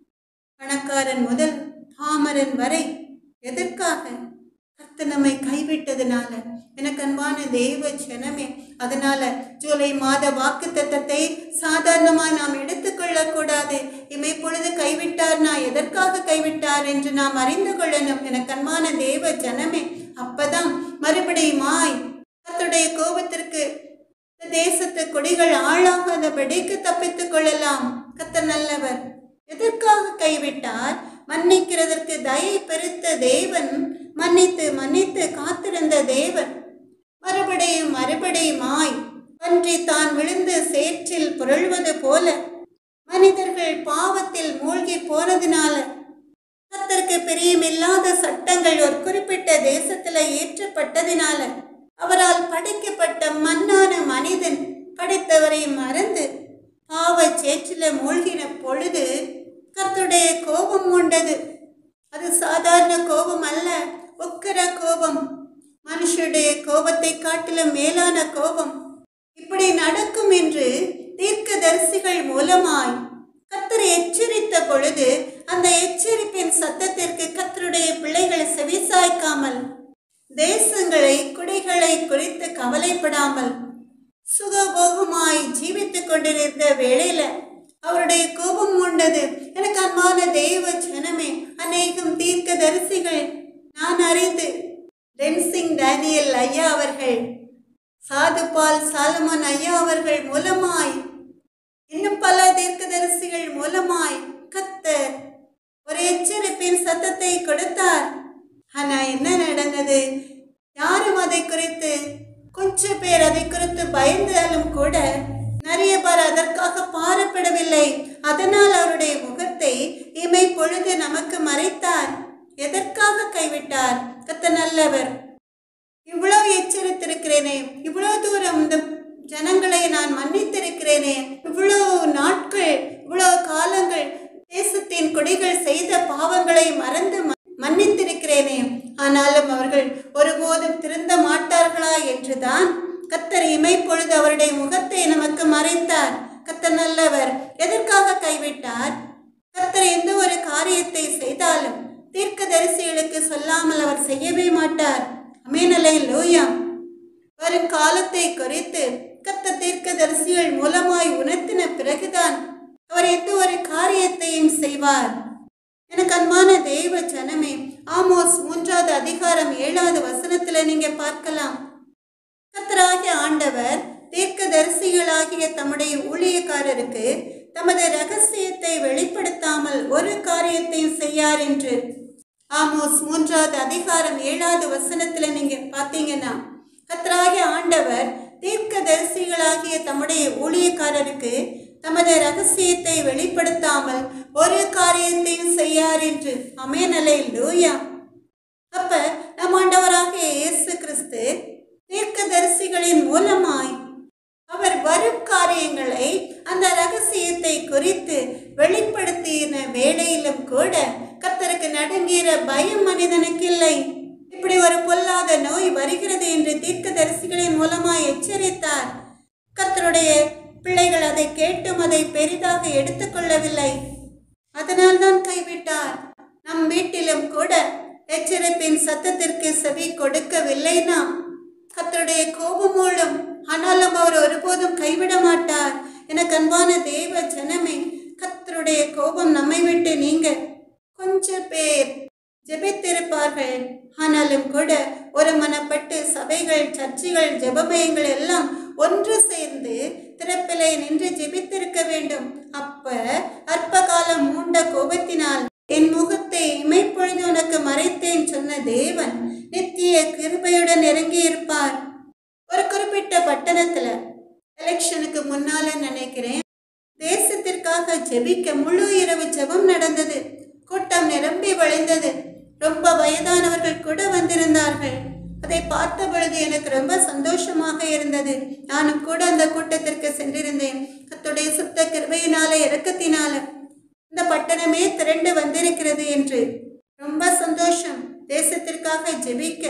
பணக்காரன் முதல் பாமரன் வரை எதற்காக கர்த்த நம்மை கைவிட்டதுனால எனக்கு அன்பான தெய்வ ஜனமே அதனால ஜூலை மாத வாக்கு தத்தத்தை சாதாரணமாக நாம் எடுத்துக்கொள்ள கூடாது இமை பொழுது கைவிட்டார் நான் எதற்காக கைவிட்டார் என்று நாம் அறிந்து கொள்ளணும் எனக்கு அன்பான தெய்வ ஜனமே அப்பதான் மறுபடியுமாய் கர்த்தருடைய கோபத்திற்கு இந்த தேசத்து கொடிகள் ஆளாகாதபடிக்கு தப்பித்துக் கொள்ளலாம் கத்த நல்லவர் எதற்காக கைவிட்டார் மன்னிக்கிறதற்கு தயை பெருத்த தேவன் மன்னித்து மன்னித்து காத்திருந்த தேவன் மறுபடியும் மறுபடியுமாய் பன்றி தான் விழுந்து சேற்றில் புரள்வது போல மனிதர்கள் பாவத்தில் மூழ்கி போனதினால கத்தருக்கு பிரியமில்லாத சட்டங்கள் ஒரு குறிப்பிட்ட தேசத்துல ஏற்றப்பட்டதினால அவரால் படைக்கப்பட்ட மண்ணான மனிதன் படைத்தவரை மறந்து பாவ சேற்றில மூழ்கின பொழுது கர்த்தருடைய கோபம் உண்டது அது சாதாரண கோபம் அல்ல உக்கிர கோபம் மனுஷருடைய கோபத்தை காட்டிலும் மேலான கோபம் இப்படி நடக்கும் என்று தீர்க்கதரிசிகள் மூலமாய் கத்தர் எச்சரித்த பொழுது அந்த எச்சரிப்பின் சத்தத்திற்கு கத்தருடைய பிள்ளைகள் செவிசாய்க்காமல் தேசங்களை குடிகளை குறித்து கவலைப்படாமல் சுகபோகமாய் ஜீவித்துக் கொண்டிருந்த வேளையில அவருடைய கோபம் உண்டது எனக்கு அன்பான தெய்வ ஜனமே அநேகம் தீர்க்கதரிசிகள் நான் அறிந்து டென்சிங் டேனியல் ஐயா அவர்கள் சாதுபால் சாலமன் ஐயா அவர்கள் மூலமாய் இன்னும் பல தீர்க்கதரிசிகள் மூலமாய் கத்தர் ஒரு எச்சரிப்பின் சத்தத்தை கொடுத்தார் ஆனா என்ன நடந்தது யாரும் அதை குறித்து கொஞ்சம் பேர் அதை குறித்து பயந்தாலும் கூட நிறைய பேர் அதற்காக பாரப்படவில்லை அதனால் அவருடைய முகத்தை இமை பொழுது நமக்கு மறைத்தார் எதற்காக கைவிட்டார் கத்த நல்லவர் இவ்வளவு எச்சரித்திருக்கிறேனே இவ்வளவு தூரம் இந்த ஜனங்களை நான் மன்னித்திருக்கிறேனே இவ்வளவு நாட்கள் இவ்வளவு காலங்கள் தேசத்தின் கொடிகள் செய்த பாவங்களை மறந்து ம- மன்னித்திருக்கிறேனே ஆனாலும் அவர்கள் ஒருபோதும் திருந்த மாட்டார்களா என்றுதான் கத்தர் இமைப்பொழுது அவருடைய முகத்தை நமக்கு மறைத்தார் கத்தர் நல்லவர் எதற்காக கைவிட்டார் கத்தர் எந்த ஒரு காரியத்தை செய்தாலும் தீர்க்கதரிசிகளுக்கு சொல்லாமல் அவர் செய்யவே மாட்டார் அமேனலை லூயா வரும் காலத்தை குறித்து கத்த தீர்க்கதரிசிகள் மூலமாய் உணர்த்தின பிறகுதான் அவர் எந்த ஒரு காரியத்தையும் செய்வார் எனக்கு அன்பான தெய்வ ஜனமே ஆமோஸ் மூன்றாவது அதிகாரம் ஏழாவது வசனத்துல நீங்க பார்க்கலாம் கத்தராகிய ஆண்டவர் தீர்க்கதரிசிகளாகிய தம்முடைய ஊழியக்காரருக்கு தமது ரகசியத்தை வெளிப்படுத்தாமல் ஒரு காரியத்தையும் செய்யார் என்று ஆமோஸ் மூன்றாவது அதிகாரம் ஏழாவது வசனத்துல நீங்க பார்த்தீங்கன்னா கத்தராகிய ஆண்டவர் தீர்க்கதரிசிகளாகிய தம்முடைய ஊழியக்காரருக்கு தமது ரகசியத்தை வெளிப்படுத்தாமல் ஒரு காரியத்தையும் செய்யார் என்று அமேனலை லூயா அப்ப நம் ஆண்டவராகிய இயேசு கிறிஸ்து தீர்க்கதரிசிகளின் மூலமாய் அவர் வரும் காரியங்களை அந்த ரகசியத்தை குறித்து வெளிப்படுத்தின வேளையிலும் கூட கர்த்தருக்கு நடுங்கிற பயம் மனிதனுக்கு இல்லை இப்படி ஒரு பொல்லாத நோய் வருகிறது என்று தீர்க்கதரிசிகளின் மூலமாய் எச்சரித்தார் கர்த்தருடைய பிள்ளைகள் அதை கேட்டும் அதை பெரிதாக எடுத்துக்கொள்ளவில்லை அதனால்தான் கைவிட்டார் நம் வீட்டிலும் கூட எச்சரிப்பின் சத்தத்திற்கு செவி கொடுக்கவில்லைனா கர்த்தருடைய கோபம் மூலம் ஆனாலும் அவர் ஒருபோதும் கைவிட மாட்டார் எனக்கு அன்பான தேவ ஜனமே கர்த்தருடைய கோபம் நம்மை விட்டு நீங்க கொஞ்சம் பேர் ஜெபித்திருப்பார்கள் ஆனாலும் கூட ஒரு மனப்பட்டு சபைகள் சர்ச்சைகள் ஜெபமயங்கள் எல்லாம் ஒன்று சேர்ந்து திறப்பிலை நின்று ஜெபித்திருக்க வேண்டும் அப்ப அற்ப காலம் மூண்ட கோபத்தினால் என் முகத்தை இமைப்பொழுது உனக்கு மறைத்தேன் சொன்ன தேவன் நித்திய கிருபையுடன் இறங்கி இருப்பார் ஒரு குறிப்பிட்ட பட்டணத்துல எலெக்ஷனுக்கு முன்னால நினைக்கிறேன் தேசத்திற்காக ஜெபிக்க முழு இரவு ஜெபம் நடந்தது கூட்டம் நிரம்பி வழிந்தது ரொம்ப வயதானவர்கள் கூட வந்திருந்தார்கள் அதை பார்த்த பொழுது எனக்கு ரொம்ப சந்தோஷமாக இருந்தது நானும் கூட அந்த கூட்டத்திற்கு சென்றிருந்தேன் கத்துடைய சுத்த கிருபையினால இறக்கத்தினால இந்த பட்டணமே திரண்டு வந்திருக்கிறது என்று ரொம்ப சந்தோஷம் தேசத்திற்காக ஜெபிக்க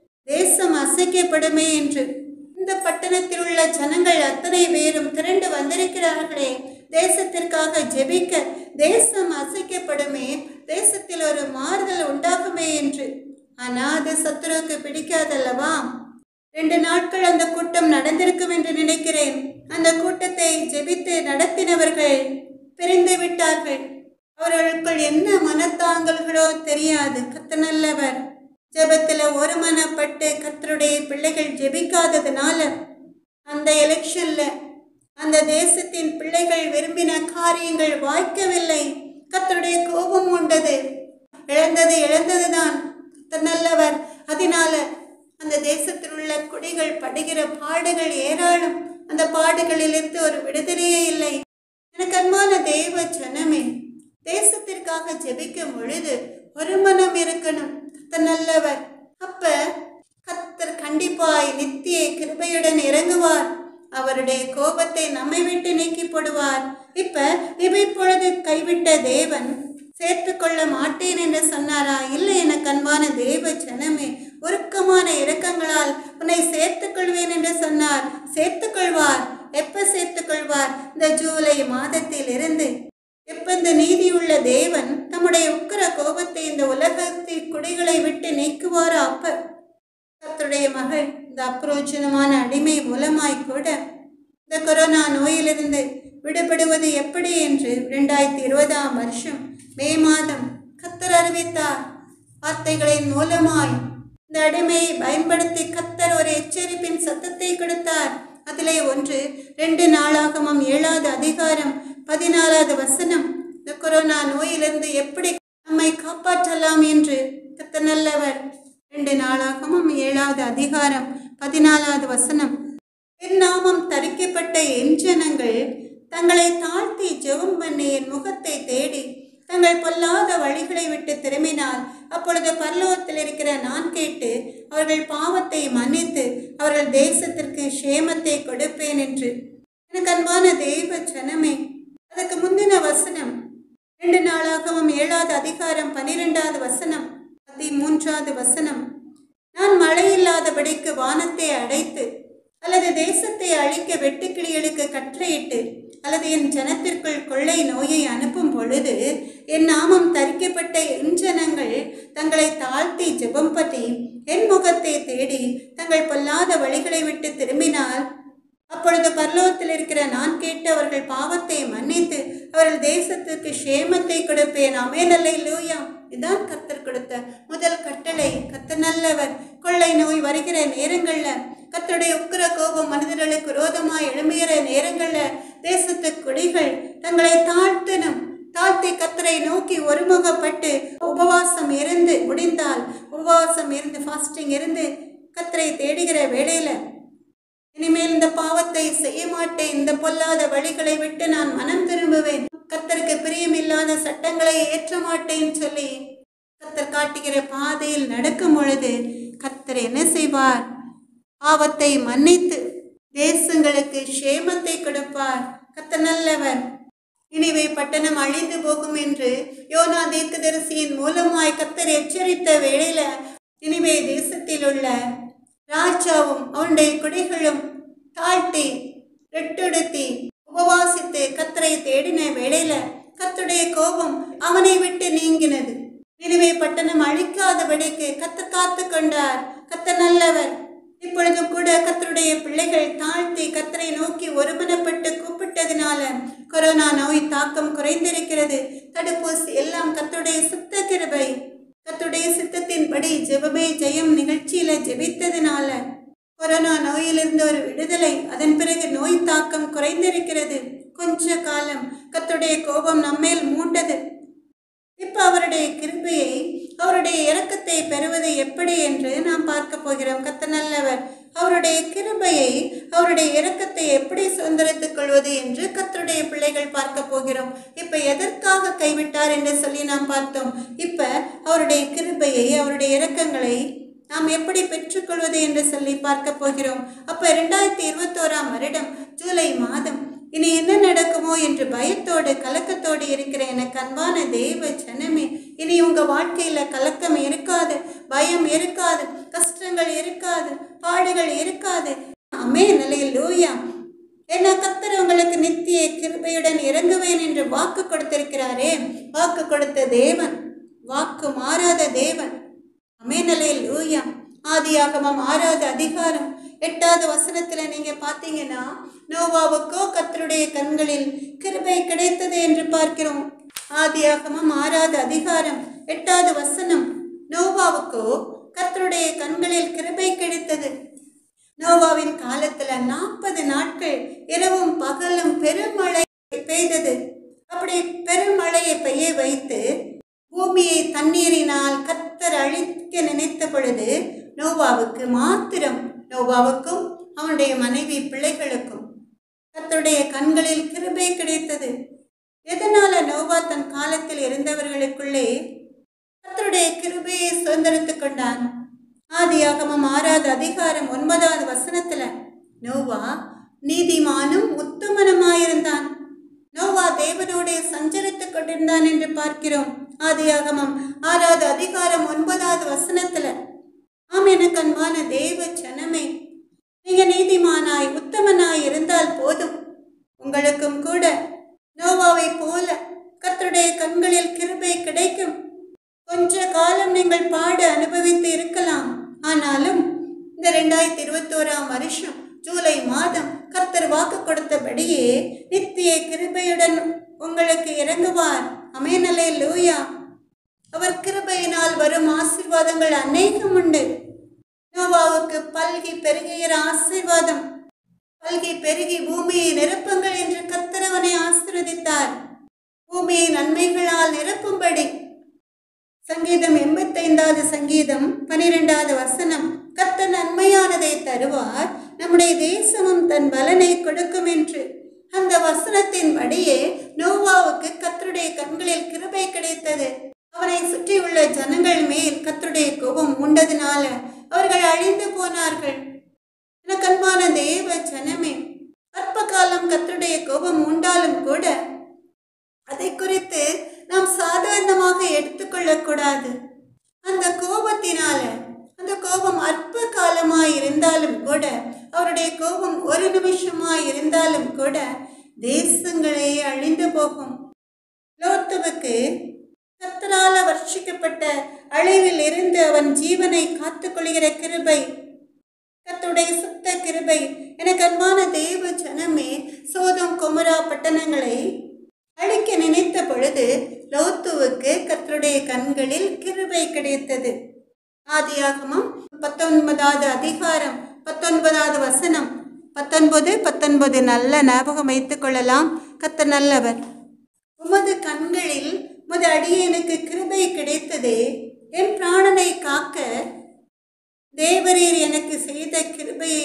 தேசம் அசைக்கப்படுமே என்று இந்த பட்டணத்தில் உள்ள ஜனங்கள் அத்தனை பேரும் திரண்டு வந்திருக்கிறார்களே தேசத்திற்காக ஜெபிக்க தேசம் அசைக்கப்படுமே தேசத்தில் ஒரு மாறுதல் உண்டாகுமே என்று ஆனா அது சத்துருவுக்கு பிடிக்காதல்லவா ரெண்டு நாட்கள் அந்த கூட்டம் நடந்திருக்கும் என்று நினைக்கிறேன் அந்த கூட்டத்தை ஜெபித்து நடத்தினவர்கள் பிரிந்து விட்டார்கள் அவர்களுக்குள் என்ன மனத்தாங்கல்களோ தெரியாது கத்த நல்லவர் ஜெபத்துல ஒரு மனப்பட்டு கத்தருடைய பிள்ளைகள் ஜெபிக்காததுனால அந்த எலெக்ஷன்ல அந்த தேசத்தின் பிள்ளைகள் விரும்பின காரியங்கள் வாய்க்கவில்லை கத்தருடைய கோபம் உண்டது இழந்தது இழந்ததுதான் கர்த்தர் நல்லவர் அதனால அந்த தேசத்தில் உள்ள குடிகள் படுகிற பாடுகள் ஏராளம் அந்த பாடுகளிலிருந்து ஒரு விடுதலையே இல்லை எனக்கு அன்பான தெய்வ ஜனமே தேசத்திற்காக ஜெபிக்கும் பொழுது ஒரு மனம் இருக்கணும் கர்த்தர் நல்லவர் அப்ப கர்த்தர் கண்டிப்பாய் நித்திய கிருபையுடன் இறங்குவார் அவருடைய கோபத்தை நம்மை விட்டு நீக்கி போடுவார் இப்ப இவைப்பொழுது கைவிட்ட தேவன் சேர்த்து கொள்ள மாட்டேன் என்று சொன்னாரா இல்லை எனக்கு அன்பான தேவ ஜனமே உருக்கமான இரக்கங்களால் உன்னை சேர்த்துக் கொள்வேன் என்று சொன்னார் சேர்த்துக் கொள்வார் எப்ப சேர்த்துக் கொள்வார் இந்த ஜூலை மாதத்தில் இருந்து எப்ப இந்த நீதியுள்ள தேவன் தம்முடைய உக்கிர கோபத்தை இந்த உலகத்தில் குடிகளை விட்டு நீக்குவாரோ அப்ப கர்த்தருடைய மகள் இந்த அப்ரோஜனமான அடிமை மூலமாய் கூட இந்த கொரோனா நோயிலிருந்து விடுபடுவது எப்படி என்று இரண்டாயிரத்தி இருபதாம் வருஷம் மே மாதம் கத்தர் அறிவித்தார் வார்த்தைகளின் மூலமாய் இந்த அடிமையை பயன்படுத்தி கத்தர் ஒரு எச்சரிப்பின் சத்தத்தை கொடுத்தார் அதிலே ஒன்று ரெண்டு நாளாகமும் ஏழாவது அதிகாரம் பதினாறாவது வசனம் இந்த கொரோனா நோயிலிருந்து எப்படி நம்மை காப்பாற்றலாம் என்று கத்த நல்லவர் ரெண்டு நாளாகமும் ஏழாவது அதிகாரம் பதினாலாவது வசனம் என் நாமம் தரிக்கப்பட்ட என் ஜனங்கள் தங்களை தாழ்த்தி ஜெபம் பண்ணி என் முகத்தை தேடி தங்கள் பொல்லாத வழிகளை விட்டு திரும்பினால் அப்பொழுது பரலோகத்தில் இருக்கிற நான் கேட்டு அவர்கள் பாவத்தை மன்னித்து அவர்கள் தேசத்திற்கு ஷேமத்தை கொடுப்பேன் என்று எனக்கு அன்பான தெய்வ ஜனமே அதுக்கு முந்தின வசனம் ரெண்டு நாளாகவும் ஏழாவது அதிகாரம் பனிரெண்டாவது வசனம் பதிமூன்றாவது வசனம் நான் மழையில்லாதபடிக்கு வானத்தை அடைத்து அல்லது தேசத்தை அழிக்க வெட்டுக்கிளிகளுக்கு கட்டளையிட்டு அல்லது என் ஜனத்திற்குள் கொள்ளை நோயை அனுப்பும் பொழுது என் நாமம் தரிக்கப்பட்ட என் ஜனங்கள் தங்களை தாழ்த்தி ஜெபம் பற்றி என் முகத்தை தேடி தங்கள் பொல்லாத வழிகளை விட்டு திரும்பினால் அப்பொழுது பரலோகத்தில் இருக்கிற நான் கேட்டு அவர்கள் பாவத்தை மன்னித்து அவர்கள் தேசத்துக்கு ஷேமத்தை கொடுப்பேன் அமேனல்லை லூயா இதான் கத்தர் கொடுத்த முதல் கட்டளை கத்த நல்லவர் கொள்ளை நோய் வருகிற நேரங்கள்ல கத்தருடைய உக்கிர கோபம் மனிதர்களுக்கு விரோதமாய் எழும்புகிற நேரங்கள்ல தேசத்து குடிகள் தங்களை தாழ்த்தணும் தாழ்த்தி கத்தரை நோக்கி ஒருமுகப்பட்டு உபவாசம் இருந்து முடிந்தால் உபவாசம் இருந்து ஃபாஸ்டிங் இருந்து கத்தரை தேடுகிற வேளையில இனிமேல் இந்த பாவத்தை செய்ய மாட்டேன் இந்த பொல்லாத வழிகளை விட்டு நான் மனம் திரும்புவேன் கத்தருக்கு பிரியமில்லாத சட்டங்களை ஏற்ற மாட்டேன் சொல்லி கத்தர் காட்டுகிற பாதையில் நடக்கும் பொழுது கத்தர் என்ன செய்வார் பாவத்தை மன்னித்து தேசங்களுக்கு க்ஷேமத்தை கொடுப்பார் கத்தர் நல்லவர் இனிவே பட்டணம் அழிந்து போகும் என்று யோனா தீர்க்கதரிசியின் மூலமாய் கத்தர் எச்சரித்த வேளையில இனிவே தேசத்தில் உள்ள ராஜாவும் அவனுடைய குடிகளும் தாழ்த்தி ரெட்டெடுத்தி உபவாசித்து கத்தரை தேடின வேளையில கத்துடைய கோபம் அவனை விட்டு நீங்கினது நினைவே பட்டணம் அழிக்காதபடிக்கு கத்தர் காத்து கொண்டார் கத்த நல்லவர் இப்பொழுதும் கூட கத்தருடைய பிள்ளைகள் தாழ்த்தி கத்தரை நோக்கி ஒருமனப்பட்டு கூப்பிட்டதினால கொரோனா நோய் தாக்கம் குறைந்திருக்கிறது தடுப்பூசி எல்லாம் கத்தருடைய சுத்த கிருபை கத்துடைய சித்தத்தின்படி ஜெபமே ஜெயம் நிகழ்ச்சியில ஜெபித்ததினால கொரோனா நோயிலிருந்து ஒரு விடுதலை அதன் பிறகு நோய் தாக்கம் குறைந்திருக்கிறது கொஞ்ச காலம் கத்துடைய கோபம் நம்மேல் மூண்டது இப்ப அவருடைய கிருபையை அவருடைய இரக்கத்தை பெறுவது எப்படி என்று நாம் பார்க்க போகிறோம் கத்த நல்லவர் அவருடைய கிருபையை அவருடைய இரக்கத்தை எப்படி சுதந்திரத்துக் கொள்வது என்று கத்தருடைய பிள்ளைகள் பார்க்க போகிறோம் இப்ப எதற்காக கைவிட்டார் என்று சொல்லி நாம் பார்த்தோம் இப்ப அவருடைய கிருபையை அவருடைய இரக்கங்களை நாம் எப்படி பெற்றுக்கொள்வது என்று சொல்லி பார்க்க போகிறோம் அப்ப இரண்டாயிரத்தி இருபத்தோராம் வருடம் ஜூலை மாதம் இனி என்ன நடக்குமோ என்று பயத்தோடு கலக்கத்தோடு இருக்கிற எனக்கு அன்பான தெய்வ ஜனமே இனி உங்க வாழ்க்கையில கலக்கம் இருக்காது பயம் இருக்காது கஷ்டங்கள் இருக்காது பாடுகள் இருக்காது அமே நிலையில் லூயா ஏன்னா கத்தர் உங்களுக்கு நித்திய கிருபையுடன் இறங்குவேன் என்று வாக்கு கொடுத்திருக்கிறாரே வாக்கு கொடுத்த தேவன் வாக்கு மாறாத தேவன் அமேனலையில் லூயா ஆதியாகமம் ஆறாவது அதிகாரம் எட்டாவது வசனத்துல நீங்க பாத்தீங்கன்னா நோவாவுக்கோ கத்தருடைய கண்களில் கிருபை கிடைத்தது என்று பார்க்கிறோம் ஆதியாகமம் ஆறாவது அதிகாரம் எட்டாவது வசனம் நோவாவுக்கோ கத்தருடைய கண்களில் கிருபை கிடைத்தது நோவாவின் காலத்துல நாற்பது நாட்கள் இரவும் பகலும் பெருமழை பெய்தது அப்படி பெருமழையை பெய்ய வைத்து பூமியை தண்ணீரினால் கத்தர் அழிக்க நினைத்த பொழுது நோவாவுக்கு மாத்திரம் நோவாவுக்கும் அவனுடைய மனைவி பிள்ளைகளுக்கும் கத்தருடைய கண்களில் கிருபை கிடைத்தது எதனால நோவா தன் காலத்தில் இருந்தவர்களுக்குள்ளே கத்தருடைய கிருபையை சுதந்திரத்துக் கொண்டான் ஆதியாகமம் ஆறாவது அதிகாரம் ஒன்பதாவது வசனத்துல நோவா நீதிமானும் உத்தமனுமாயிருந்தான் நோவா தேவனோடு சஞ்சரித்துக் கொண்டிருந்தான் என்று பார்க்கிறோம் ஆதியாகமம் ஆறாவது அதிகாரம் ஒன்பதாவது வசனத்துல ஆம் எனக்கு அன்பான தேவ ஜனமே நீங்க நீதிமானாய் உத்தமனாய் இருந்தால் போதும் உங்களுக்கும் கூட நோவாவை போல கர்த்தருடைய கண்களில் கிருபை கிடைக்கும் கொஞ்ச காலம் நீங்கள் பாட அனுபவித்து இருக்கலாம் ஆனாலும் இந்த ரெண்டாயிரத்தி இருபத்தோராம் வருஷம் ஜூலை மாதம் கர்த்தர் வாக்கு கொடுத்தபடியே நித்திய கிருபையுடன் உங்களுக்கு இறங்குவார் அமேனலே லூயா அவர் கிருபையினால் வரும் ஆசீர்வாதங்கள் அநேகம் உண்டு நோவாவுக்கு பல்கி பெருகுகிற ஆசீர்வாதம் பல்கி பெருகி பூமியை நிரப்புங்கள் என்று கத்தரவனை ஆசீர்வதித்தார் பூமியை நன்மைகளால் நிரப்பும்படி சங்கீதம் எண்பத்தைந்தாவது சங்கீதம் பனிரெண்டாவது வசனம் கத்த நன்மையானதை தருவார் நம்முடைய தேசமும் தன் பலனை கொடுக்கும் என்று அந்த வசனத்தின்படியே நோவாவுக்கு கத்தருடைய கண்களில் கிருபை கிடைத்தது அவனை சுற்றியுள்ள ஜனங்கள் மேல் கத்தருடைய கோபம் உண்டதினால அவர்கள் அழிந்து போனார்கள் எனக்கு அன்பான தேவ ஜனமே அற்ப காலம் கத்தருடைய கோபம் உண்டாலும் கூட அதை குறித்து நாம் சாதாரணமாக எடுத்துக்கொள்ளக்கூடாது அந்த கோபத்தினால அந்த கோபம் அற்ப காலமாய் இருந்தாலும் கூட அவருடைய கோபம் ஒரு நிமிஷமாய் இருந்தாலும் கூட தேசங்களே அழிந்து போகும் லோத்துவுக்கு கத்தரால வர்ஷிக்கப்பட்ட அழிவில் இருந்து அவன் ஜீவனை காத்துக்கொள்கிற கிருபை கத்துடைய சுத்த கிருபை எனக்கு அன்பான தேவ ஜனமே சோதம் குமரா பட்டணங்களை அழிக்க நினைத்த பொழுது லோத்துவுக்கு கர்த்தருடைய கண்களில் கிருபை கிடைத்தது ஆதியாகமம் பத்தொன்பதாவது அதிகாரம் பத்தொன்பதாவது வசனம் பத்தொன்பது பத்தொன்பது நல்ல ஞாபகம் வைத்துக் கொள்ளலாம் கத்த நல்லவர் உமது கண்களில் உமது அடியேனுக்கு கிருபை கிடைத்ததே என் பிராணனை காக்க தேவரீர் எனக்கு செய்த கிருபையை பெரிதா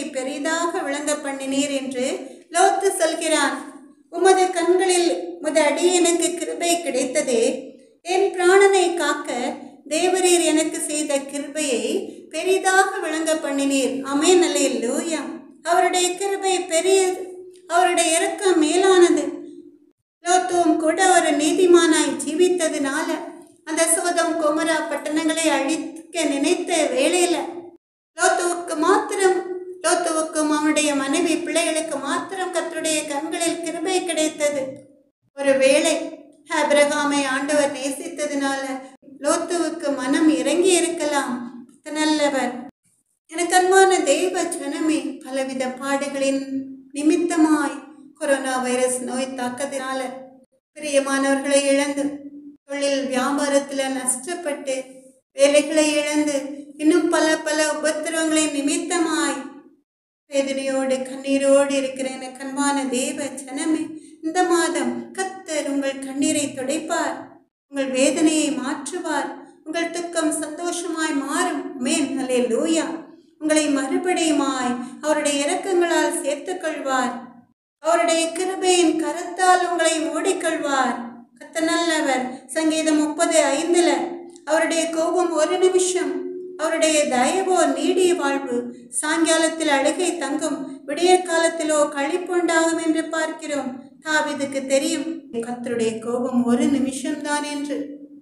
பெரிதாக விளங்க பண்ணினீர் என்று லோத்து சொல்கிறான் உமது கண்களில் உமது அடியனுக்கு கிருபை கிடைத்ததே என் பிராணனை காக்க தேவரீர் எனக்கு செய்த கிருபையை பெரிதாக விளங்க பண்ணினீர் அமேன் அல்லேலூயா அவருடைய கிருபை பெரியது அவருடைய இரக்கம் மேலானது லோத்துவும் கூட ஒரு நீதிமானாய் ஜீவித்ததினால அந்த சோதம் குமரா பட்டணங்களை அழிக்க நினைத்த வேளையில லோத்துவுக்கு மாத்திரம் லோத்துவுக்கும் அவனுடைய மனைவி பிள்ளைகளுக்கு மாத்திரம் கர்த்தருடைய கண்களில் கிருபை கிடைத்தது ஒரு வேளை ஆபிரகாமை ஆண்டவர் நேசித்ததினால லோத்துவுக்கு மனம் இறங்கி இருக்கலாம் நல்லவர் எனக்கு அன்பான தெய்வ ஜனமே பலவித பாடுகளின் நிமித்தமாய் கொரோனா வைரஸ் நோய் தாக்கத்தினால பிரியமானவர்களை இழந்து தொழில் வியாபாரத்தில் நஷ்டப்பட்டு வேலைகளை இழந்து இன்னும் பல பல உபத்திரவங்களின் நிமித்தமாய் வேதனையோடு கண்ணீரோடு இருக்கிற எனக்கு அன்பான தேவ ஜனமே இந்த மாதம் கத்தர் உங்கள் கண்ணீரை துடைப்பார் உங்கள் வேதனையை மாற்றுவார் உங்கள் துக்கம் சந்தோஷமாய் மாறும் மேன் அலே லூயா உங்களை மறுபடியுமாய் அவருடைய இரக்கங்களால் சேர்த்துக் கொள்வார் அவருடைய கிருபையின் கரத்தால் உங்களை மூடிக்கொள்வார் கத்த நல்லவர் சங்கீதம் முப்பது ஐந்துல அவருடைய கோபம் ஒரு நிமிஷம் அவருடைய தயவோ நீடிய வாழ்வு சாயங்காலத்தில் அழுகை தங்கும் விடிய காலத்திலோ களிப்புண்டாகும் என்று பார்க்கிறோம் தாவிதுக்கு தெரியும் கத்தருடைய கோபம் ஒரு நிமிஷம்தான் என்று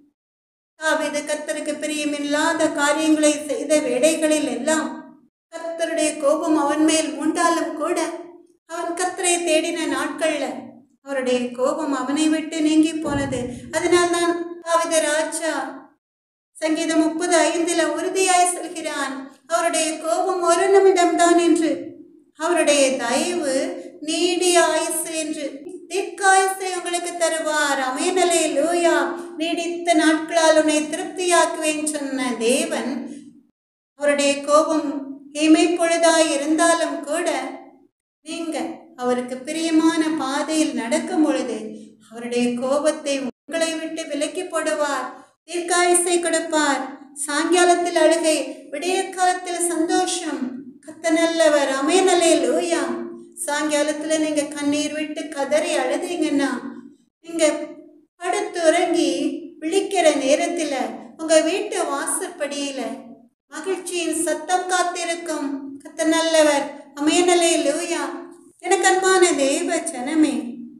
தாவிது கத்தருக்கு பிரியமில்லாத காரியங்களை செய்த வேடைகளில் எல்லாம் கத்தருடைய கோபம் அவன் மேல் உண்டாலும் கூட அவன் கத்தரை தேடின நாட்கள்ல அவருடைய கோபம் அவனை விட்டு நீங்கி போனது அதனால்தான் தாவித ராஜா சங்கீதம் முப்பது ஐந்துல உறுதியாய் சொல்கிறான் அவருடைய கோபம் ஒரு நிமிடம்தான் என்று அவருடைய தயவு நீடிய ஆயுசு என்று தீர்க்காயுசை உங்களுக்கு தருவார் அமையனலே லூயா நீடித்த நாட்களால் உன்னை திருப்தியாக்குவேன் சொன்ன தேவன் அவருடைய கோபம் இமைப்பொழுதாய் இருந்தாலும் கூட நீங்க அவருக்கு பிரியமான பாதையில் நடக்கும் பொழுது அவருடைய கோபத்தை உங்களை விட்டு விலக்கி போடுவார் தீர்க்காயுசை கொடுப்பார் சாயங்காலத்தில் அழுகை விடிய காலத்தில் சந்தோஷம் கத்த நல்லவர் அமையனலே லூயா சாயங்காலத்தில் நீங்க கண்ணீர் விட்டு கதறி அழுதீங்கன்னா நீங்க படுத்துறங்கி விழிக்கிற நேரத்துல உங்க வீட்டு வாசற்படியில மகிழ்ச்சியின் சத்தம் காத்திருக்கும் கத்த நல்லவர் அமையனலே லூயா எனக்கு அன்பான தெய்வ ஜனமே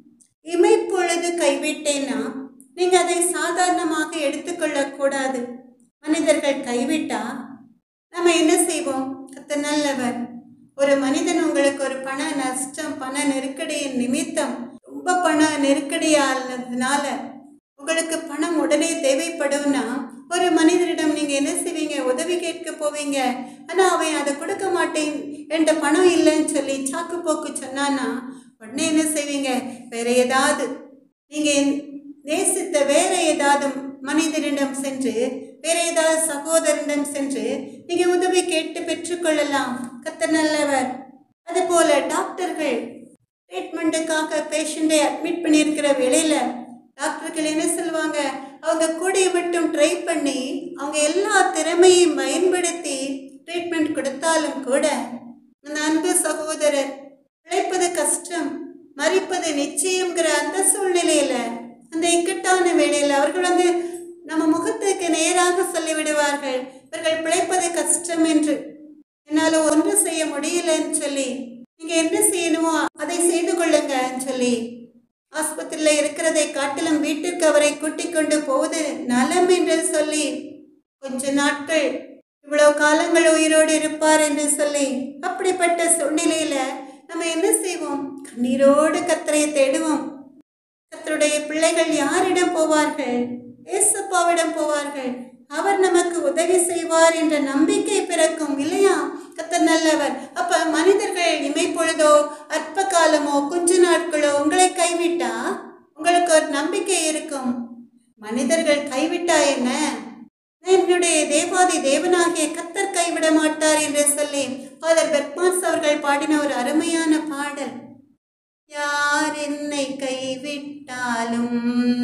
இமைப்பொழுது கைவிட்டேன்னா நீங்க அதை சாதாரணமாக எடுத்துக்கொள்ளக்கூடாது மனிதர்கள் கைவிட்டா நம்ம என்ன செய்வோம் கத்த நல்லவர் ஒரு மனிதன் உங்களுக்கு ஒரு பண நஷ்டம் பண நெருக்கடியின் நிமித்தம் ரொம்ப பண நெருக்கடியானதுனால உங்களுக்கு பணம் உடனே தேவைப்படும்னா ஒரு மனிதரிடம் நீங்க என்ன செய்வீங்க உதவி கேட்க போவீங்க ஆனா அவன் அதை கொடுக்க மாட்டேன் என்கிட்ட பணம் இல்லைன்னு சொல்லி சாக்கு போக்கு சொன்னானா உடனே என்ன செய்வீங்க வேற ஏதாவது நீங்க நேசித்த வேற ஏதாவது மனிதனிடம் சென்று வேற ஏதாவது சகோதரனிடம் சென்று நீங்க உதவி கேட்டு பெற்றுக்கொள்ளலாம் கத்த நல்லவர் அது போல டாக்டர்கள் ட்ரீட்மெண்ட்டுக்காக பேஷண்ட்டை அட்மிட் பண்ணியிருக்கிற வேளையில டாக்டர்கள் என்ன சொல்லுவாங்க அவங்க கூடிய மட்டும் ட்ரை பண்ணி அவங்க எல்லா திறமையும் பயன்படுத்தி ட்ரீட்மெண்ட் கொடுத்தாலும் கூட அந்த அன்பு சகோதரர் பிழைப்பது கஷ்டம் மறிப்பது நிச்சயம்ங்கிற அந்த சூழ்நிலையில அந்த இக்கட்டான வேளையில் அவர்கள் வந்து நம்ம முகத்துக்கு நேராக சொல்லிவிடுவார்கள் இவர்கள் பிழைப்பது கஷ்டம் என்று என்னால் ஒன்று செய்ய முடியலன்னு சொல்லி நீங்க என்ன செய்யணுமோ அதை செய்து கொள்ளுங்கன்னு சொல்லி ஆஸ்பத்திரியில் இருக்கிறதை காட்டிலும் வீட்டிற்கு அவரை கூட்டிக் கொண்டு போவது நலம் என்று சொல்லி கொஞ்ச நாட்கள் இவ்வளவு காலங்கள் உயிரோடு இருப்பார் என்று சொல்லி அப்படிப்பட்ட சூழ்நிலையில நம்ம என்ன செய்வோம் கண்ணீரோடு கத்தரை தேடுவோம் கத்தருடைய பிள்ளைகள் யாரிடம் போவார்கள் ஏசப்பாவிடம் போவார்கள் அவர் நமக்கு உதவி செய்வார் என்ற நம்பிக்கை பிறக்கும் இல்லையா கத்தர் நல்லவர் அப்ப மனிதர்கள் இமைப்பொழுதோ அற்ப காலமோ கொஞ்ச நாட்களோ உங்களை கைவிட்டா உங்களுக்கு ஒரு நம்பிக்கை இருக்கும் மனிதர்கள் கைவிட்டா என்ன என்னுடைய தேவாதி தேவனாகிய கத்தர் கைவிட மாட்டார் என்று சொல்லி ஃபாதர் பெர்மாஸ் அவர்கள் பாடின ஒரு அருமையான பாடல் யார் என்னை கைவிட்டாலும்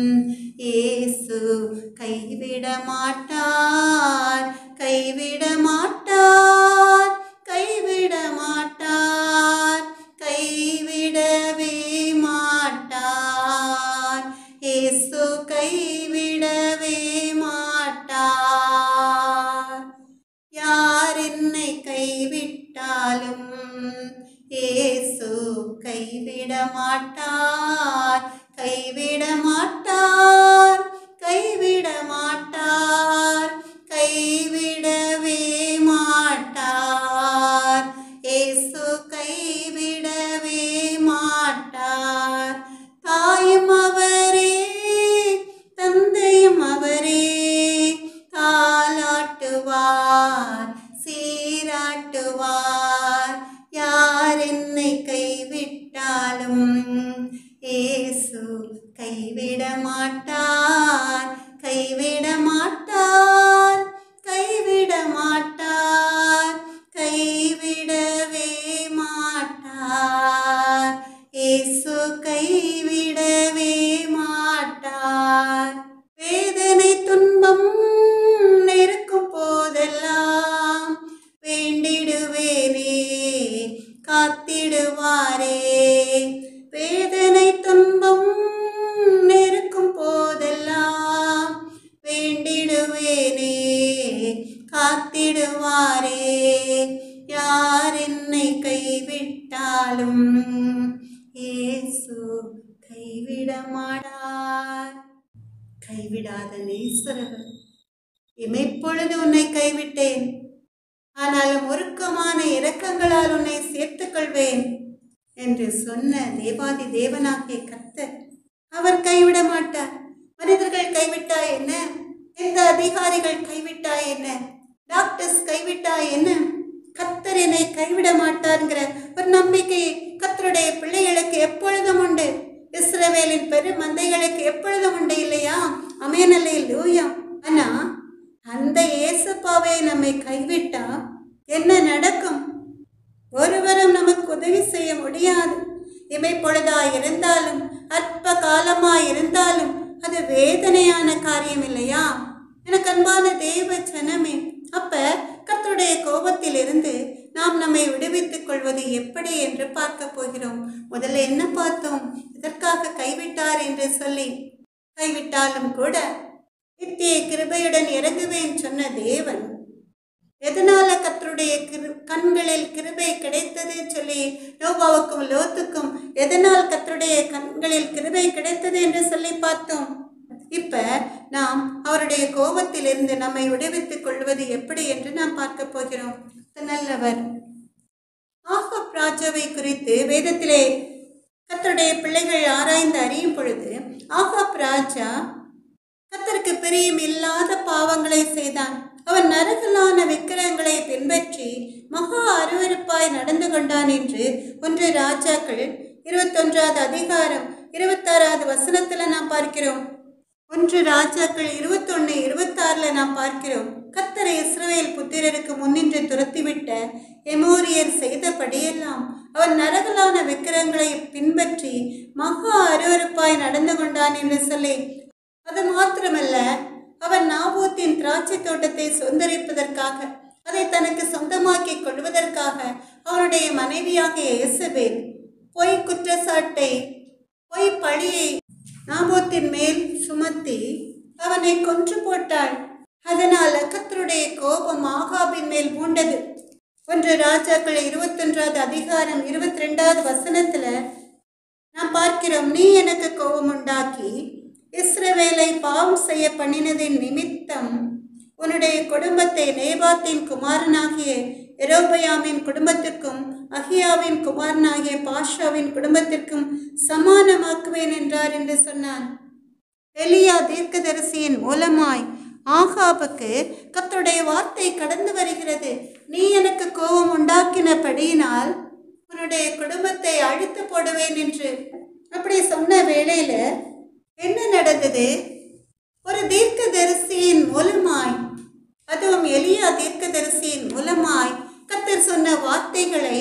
இயேசு கைவிட மாட்டார் கைவிட மாட்டார் கைவிட மாட்டார் கைவிட மாட்டார் கைவிட மாட்டார் கைவிட மாட்டார் கைவிடவே மாட்டார் இயேசு கைவிடவே மாட்டார் தாயும் அவரே தந்தையும் அவரே தாலாட்டுவார் சீராட்டுவார் யார் என்னை கைவிட்டாலும் இயேசு கைவிட மாட்டார் கைவிட மாட்டார் கைவிட மாட்டார் கைவிடவே மாட்டார் இயேசு கைவிடவே மாட்டார் வேதனை துன்பம் நெருக்கும் போதெல்லாம் வேண்டிடுவேனே காத்திடுவாரே வேதனை துன்பம் நெருக்கும் போதெல்லாம் வேண்டிடுவேனே காத்திடுவாரே யார் என்னை கைவிட்டாலும் இயேசு கைவிட மாட்டார் கைவிடாத நேசரவர் இமைப்பொழுது உன்னை கைவிட்டேன் ஆனாலும் உருக்கமான இரக்கங்களால் உன்னை சேர்த்துக் கொள்வேன் என்று சொன்ன தேவாதி தேவனாகிய கர்த்தர் அவர் கைவிட மாட்டார் மனிதர்கள் கைவிட்டா என்ன எந்த அதிகாரிகள் கைவிட்டா என்ன டாக்டர்ஸ் கைவிட்டா என்ன கர்த்தர் என்னை கைவிட மாட்டார்ங்கிற ஒரு நம்பிக்கை கர்த்தருடைய பிள்ளைகளுக்கு எப்பொழுதும் உண்டு இஸ்ரவேலின் பெரு மந்தைகளுக்கு எப்பொழுதும் உண்டு இல்லையா அமேனலே லூயா ஆனா அந்த இயேசுப்பாவை நம்மை கைவிட்டா என்ன நடக்கும் ஒருவரும் நமக்கு உதவி செய்ய முடியாது இமைப்பொழுதாய் இருந்தாலும் அற்ப காலமாய் இருந்தாலும் அது வேதனையான காரியம் இல்லையா எனக்கு அன்பான தேவ ஜனமே அப்ப கர்த்தருடைய கோபத்திலிருந்து நாம் நம்மை விடுவித்துக் கொள்வது எப்படி என்று பார்க்க போகிறோம் முதல்ல என்ன பார்த்தோம் இதற்காக கைவிட்டார் என்று சொல்லி கைவிட்டாலும் கூட நித்திய கிருபையுடன் இறங்குவேன் சொன்ன தேவன் எதனால கர்த்தருடைய கிரு கண்களில் கிருபை கிடைத்தது சொல்லி நோபாவுக்கும் லோத்துக்கும் எதனால் கர்த்தருடைய கண்களில் கிருபை கிடைத்தது என்று சொல்லி பார்த்தோம் இப்ப நாம் அவருடைய கோபத்திலிருந்து நம்மை விடுவித்துக் கொள்வது எப்படி என்று நாம் பார்க்க போகிறோம் நல்லவர் ஆகப் ராஜாவை குறித்து வேதத்திலே கர்த்தருடைய பிள்ளைகள் ஆராய்ந்து அறியும் பொழுது ஆகாப் ராஜா கர்த்தருக்கு பிரியம் இல்லாத பாவங்களை செய்தான் அவன் நரகலான விக்கிரகங்களை பின்பற்றி மகா அருவருப்பாய் நடந்து கொண்டான் என்று ஒன்று ராஜாக்கள் இருபத்தொன்றாவது அதிகாரம் இருபத்தாறாவது வசனத்துல நாம் பார்க்கிறோம் ஒன்று ராஜாக்கள் இருபத்தொன்னு இருபத்தாறுல நாம் பார்க்கிறோம் கத்தரை இஸ்ரவேல் புத்திரருக்கு முன்னின்று துரத்திவிட்ட எமோரியர் செய்தபடியெல்லாம் அவன் நரகலான விக்கிரங்களை பின்பற்றி மகா அருவருப்பாய் நடந்து கொண்டான் என்று சொல்லி அது மாத்திரமல்ல அவன் நாபோத்தின் திராட்சை தோட்டத்தை சொந்தரிப்பதற்காக அதை தனக்கு சொந்தமாக்கிக் கொள்வதற்காக அவனுடைய மனைவியாகிய இயேசபேல் பொய் குற்றச்சாட்டை பொய் பழியை நாபோத்தின் மேல் சுமத்தி அவனை கொன்று போட்டாள் அதனால் கர்த்தருடைய கோபம் ஆகாபின் மேல் பூண்டது ஒன்று ராஜாக்கள் இருபத்தொன்றாவது அதிகாரம் இருபத்தி ரெண்டாவது வசனத்துல நாம் பார்க்கிறோம் நீ எனக்கு கோபம் உண்டாக்கி இஸ்ரவேலை பாவம் செய்ய பண்ணினதின் நிமித்தம் உன்னுடைய குடும்பத்தை நேபாத்தின் குமாரனாகிய எரோபயாமின் குடும்பத்திற்கும் அகியாவின் குமாரனாகிய பாஷாவின் குடும்பத்திற்கும் சமானமாக்குவேன் என்றார் என்று சொன்னான் எலியா தீர்க்கதரிசியின் மூலமாய் ஆகாபுக்கு கர்த்தருடைய வார்த்தை கடந்து வருகிறது நீ எனக்கு கோபம் உண்டாக்கினபடியினால் உன்னுடைய குடும்பத்தை அழித்து போடுவேன் என்று அப்படி சொன்ன வேளையில என்ன நடந்தது ஒரு தீர்க்கதரிசியின் மூலமாய் அதுவும் எலியா தீர்க்கதரிசியின் மூலமாய் கர்த்தர் சொன்ன வார்த்தைகளை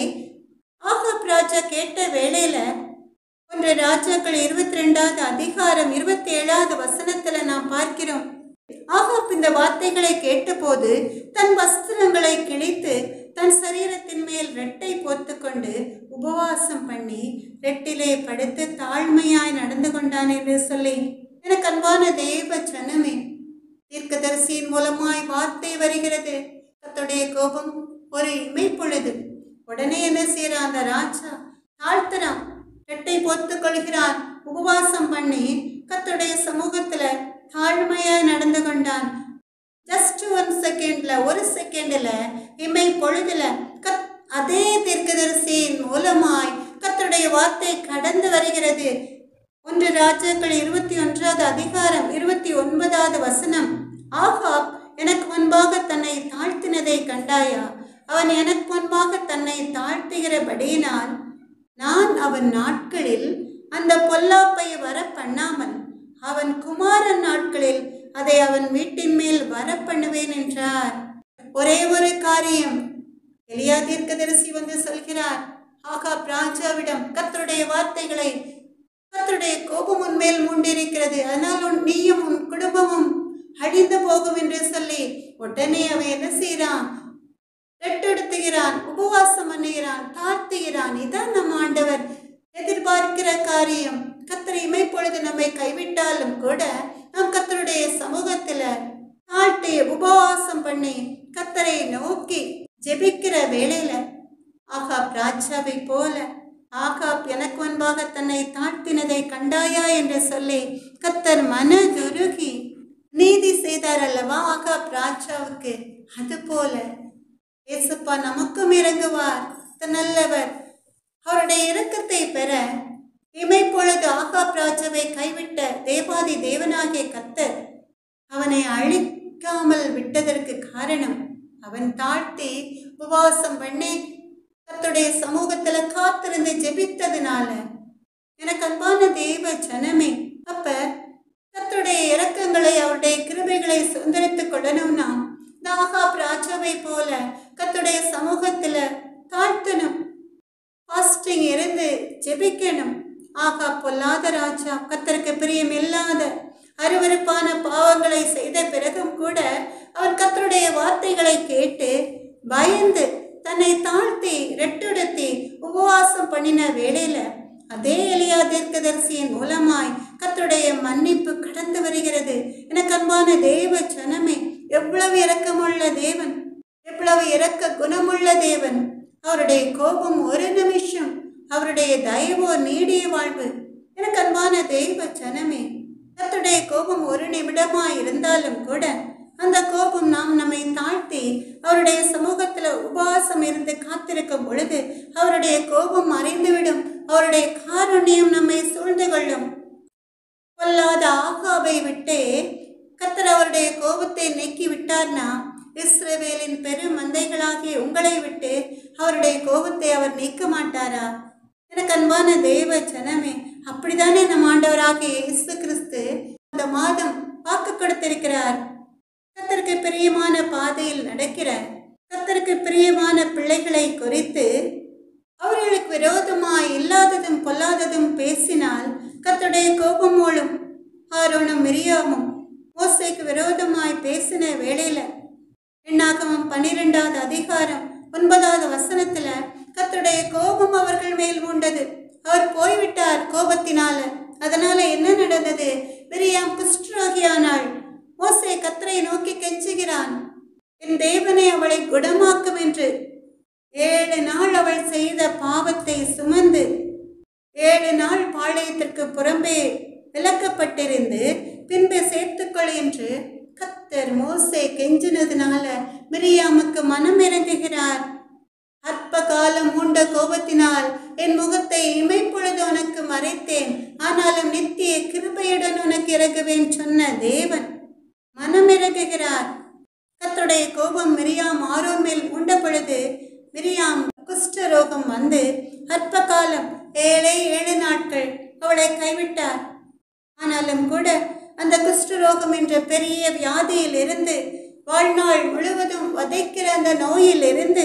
ஆகாப் ராஜா கேட்ட வேளையில ஒன்று ராஜாக்கள் இருபத்தி ரெண்டாவது அதிகாரம் இருபத்தி ஏழாவது வசனத்துல நாம் பார்க்கிறோம் ஆகாப் இந்த வார்த்தைகளை கேட்டபோது தன் வஸ்திரங்களை கிழித்து தன் சரீரத்தின் மேல் ரெட்டை போத்துக்கொண்டு உபவாசம் பண்ணி ரெட்டிலே படுத்து தாழ்மையாய் நடந்து கொண்டான் என்று சொல்லி எனக்கு அன்பான தேவ ஜனமே தீர்க்கதரிசியின் மூலமாய் வார்த்தை வருகிறது கர்த்தருடைய கோபம் ஒரு இமைப்பொழுது உடனே என்ன செய்யறான் அந்த ராஜா தாழ்த்துறான் எட்டை பொத்துக் கொள்கிறான் உபவாசம் பண்ணி கத்துடைய சமூகத்துல தாழ்மையா நடந்து கொண்டான் ஜஸ்ட் ஒன் செகண்ட்ல ஒரு செகண்ட்ல இமை பொழுதுல கத் அதே தீர்க்கதரிசியின் மூலமாய் கர்த்தருடைய வார்த்தை கடந்து வருகிறது ஒன்று ராஜாக்கள் இருபத்தி ஒன்றாவது அதிகாரம் இருபத்தி ஒன்பதாவது வசனம் ஆகாப் எனக்கு முன்பாக தன்னை தாழ்த்தினதை கண்டாயா அவன் எனக்கு முன்பாக தன்னை தாழ்த்துகிறபடியினால் நான் அவன் நாட்களில் அந்த பொல்லாப்பை வர பண்ணாமல் அவன் குமாரன் நாட்களில் அதை அவன் வீட்டின் மேல் வர பண்ணுவேன் என்றார் ஒரே ஒரு காரியம் எலியா தீர்க்கதரிசி வந்து சொல்கிறார் ஆகாப் ராஜாவிடம் கர்த்தருடைய வார்த்தைகளை கர்த்தருடைய கோபம் உன்மேல் மூண்டிருக்கிறது அதனால் உன் நீயும் உன் குடும்பமும் அழிந்து போகும் என்று சொல்லி உடனே அவன் என்ன செய்கிறான் ரெட்டெடுத்துகிறான் உபவாசம் பண்ணுகிறான் தாழ்த்துகிறான் இதான் நம் ஆண்டவர் எதிர்பார்க்கிற காரியம் கத்தரை இமைப்பொழுது நம்மை கைவிட்டாலும் கூட நாம் கத்தருடைய சமூகத்துல தாழ்த்தி உபவாசம் பண்ணி கத்தரை நோக்கி ஜெபிக்கிற வேளையில ஆகாப் ராஜாவை போல ஆகாப் எனக்கு முன்பாக தன்னை தாழ்த்தினதை கண்டாயா என்று சொல்லி கத்தர் மனதுருகி நீதி செய்தார் அல்லவா ஆகாப் ராஜாவுக்கு அது போல ஏசப்பா நமக்கும் இறங்குவார் கர்த்தர் நல்லவர் அவருடைய இரக்கத்தை பெற இமைப்பொழுது ஆகாப் ராஜாவை கைவிட்ட தேவாதி தேவனாகிய கத்தர் அவனை அழிக்காமல் விட்டதற்கு காரணம் அவன் தாழ்த்தி உபவாசம் பண்ணி கர்த்தருடைய சமூகத்துல காத்திருந்து ஜெபித்ததுனால எனக்கு அன்பான தேவ ஜனமே அப்ப கர்த்தருடைய இரக்கங்களை அவருடைய கிருபைகளை சுதந்திரித்துக் கொள்ளணும்னா இந்த ஆகாப் ராஜாவை போல கர்த்தருடைய சமூகத்துல தாழ்த்தணும் ஃபாஸ்டிங் இருந்து ஜெபிக்கணும் ஆகா பொல்லாத ராஜா கத்தருக்கு பிரியம் இல்லாத அருவருப்பான பாவங்களை செய்த பிறகும் கூட அவன் கத்தருடைய வார்த்தைகளை கேட்டு பயந்து தன்னை தாழ்த்தி ரெட்டெடுத்தி உபவாசம் பண்ணின வேளையில அதே எளியா தீர்க்கதரிசியின் மூலமாய் கத்தருடைய மன்னிப்பு கடந்து வருகிறது எனக்கு அன்பான தேவ ஜனமே எவ்வளவு இரக்கமுள்ள தேவன் எவ்வளவு இரக்க குணமுள்ள தேவன் அவருடைய கோபம் ஒரு நிமிஷம் அவருடைய தயவோ நீடிய வாழ்வு எனக்கு அன்பான தெய்வ ஜனமே கர்த்தருடைய கோபம் ஒரு நிமிடமா இருந்தாலும் கூட அந்த கோபம் நாம் நம்மை தாழ்த்தி அவருடைய சமூகத்துல உபவாசம் இருந்து காத்திருக்கும் பொழுது அவருடைய கோபம் மறைந்துவிடும் அவருடைய காருண்யம் நம்மை சூழ்ந்து கொள்ளும் பொல்லாத ஆகாவை விட்டே கர்த்தர் அவருடைய கோபத்தை நீக்கி விட்டார்னா இஸ்ரவேலின் பெரும் மந்தைகளாகிய உங்களை விட்டு அவருடைய கோபத்தை அவர் நீக்க மாட்டாரா எனக்கு அன்பான தெய்வ ஜனமே அப்படித்தானே நம் ஆண்டவராகிய இயேசு கிறிஸ்து இந்த மாதம் வாக்கு கொடுத்திருக்கிறார் கத்தருக்கு பிரியமான பாதையில் நடக்கிற கத்தருக்கு பிரியமான பிள்ளைகளை குறித்து அவர்களுக்கு விரோதமாய் இல்லாததும் பொல்லாததும் பேசினால் கர்த்தருடைய கோபம் மூலம் ஆரோனும் மிரியாமும் மோசைக்கு விரோதமாய் பேசின வேளையில எண்ணாகமம் பன்னிரெண்டாவது அதிகாரம் ஒன்பதாவது வசனத்துல கர்த்தருடைய கோபம் அவர்கள் மேல் உண்டது அவர் போய்விட்டார் கோபத்தினால அதனால என்ன நடந்தது மிரியாம் குஷ்டரோகியானாள் மோசே கத்தரை நோக்கி கெஞ்சுகிறான் என் தேவனை அவளை குணமாக்கும் என்று ஏழு நாள் அவள் செய்த பாவத்தை சுமந்து ஏழு நாள் பாளையத்திற்கு புறம்பே விலக்கப்பட்டிருந்து பின்பு சேர்த்துக்கொள் என்று கத்தர் மோசே கெஞ்சினதுனால மிரியாமுக்கு மனம் இறங்குகிறார் அற்ப காலம் உண்ட கோபத்தினால் என் முகத்தை இமைப்பொழுது உனக்கு மறைத்தேன் ஆனாலும் நித்திய கிருபையுடன் உனக்கு இறங்குவேன் சொன்ன தேவன் மனம் இறங்குகிறார் கர்த்தருடைய கோபம் மிரியாம் ஆரோன் மேல் உண்ட பொழுது மிரியாம் குஷ்டரோகம் வந்து அற்ப காலம் ஏழை ஏழு நாட்கள் அவளை கைவிட்டார் ஆனாலும் கூட அந்த குஷ்டரோகம் என்ற பெரிய வியாதியில் இருந்து வாழ்நாள் முழுவதும் வதைக்கிற அந்த நோயில் இருந்து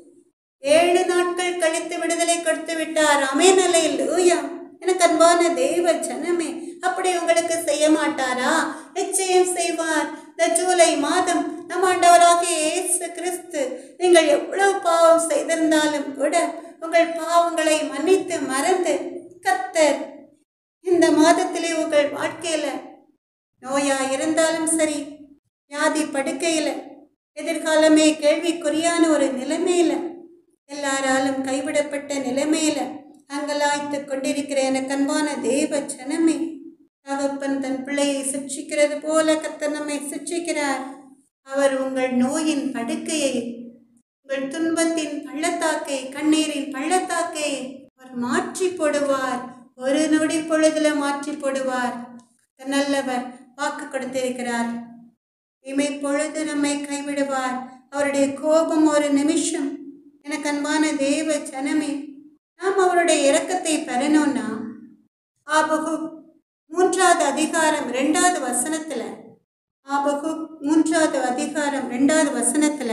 ஏழு நாட்கள் கழித்து விடுதலை கொடுத்து விட்டார் அமேனலையில் லூயா எனக்கு அன்பான தெய்வ ஜனமே அப்படி உங்களுக்கு செய்ய மாட்டாரா நிச்சயம் செய்வார் இந்த ஜூலை மாதம் நம் ஆண்டவராகிய இயேசு கிறிஸ்து நீங்கள் எவ்வளவு பாவம் செய்திருந்தாலும் கூட உங்கள் பாவங்களை மன்னித்து மறந்து கத்தர் இந்த மாதத்திலே உங்கள் வாழ்க்கையில நோயா இருந்தாலும் சரி வியாதி படுக்கையில எதிர்காலமே கேள்விக்குறியான ஒரு நிலைமையில எல்லாராலும் கைவிடப்பட்ட நிலைமையில அங்கலாய்த்துக் கொண்டிருக்கிற எனக்கு அன்பான தேவ ஜனமே தகப்பன் தன் பிள்ளையை சிக்ஷிக்கிறது போல கர்த்தர் நம்மை சிக்ஷிக்கிறார் அவர் உங்கள் நோயின் படுக்கையை உங்கள் துன்பத்தின் பள்ளத்தாக்கை கண்ணீரின் பள்ளத்தாக்கை அவர் மாற்றி போடுவார் ஒரு நொடி பொழுதுல மாற்றி போடுவார் கர்த்தர் நல்லவர் வாக்கு கொடுத்திருக்கிறார் இமை பொழுது நம்மை கைவிடுவார் அவருடைய கோபம் ஒரு நிமிஷம் எனக்கு அன்பான தேவ ஜனமே நாம் அவருடைய இரக்கத்தை பெறணும்னா ஆபகு மூன்றாவது அதிகாரம் ரெண்டாவது வசனத்துல ஆபகு மூன்றாவது அதிகாரம் ரெண்டாவது வசனத்துல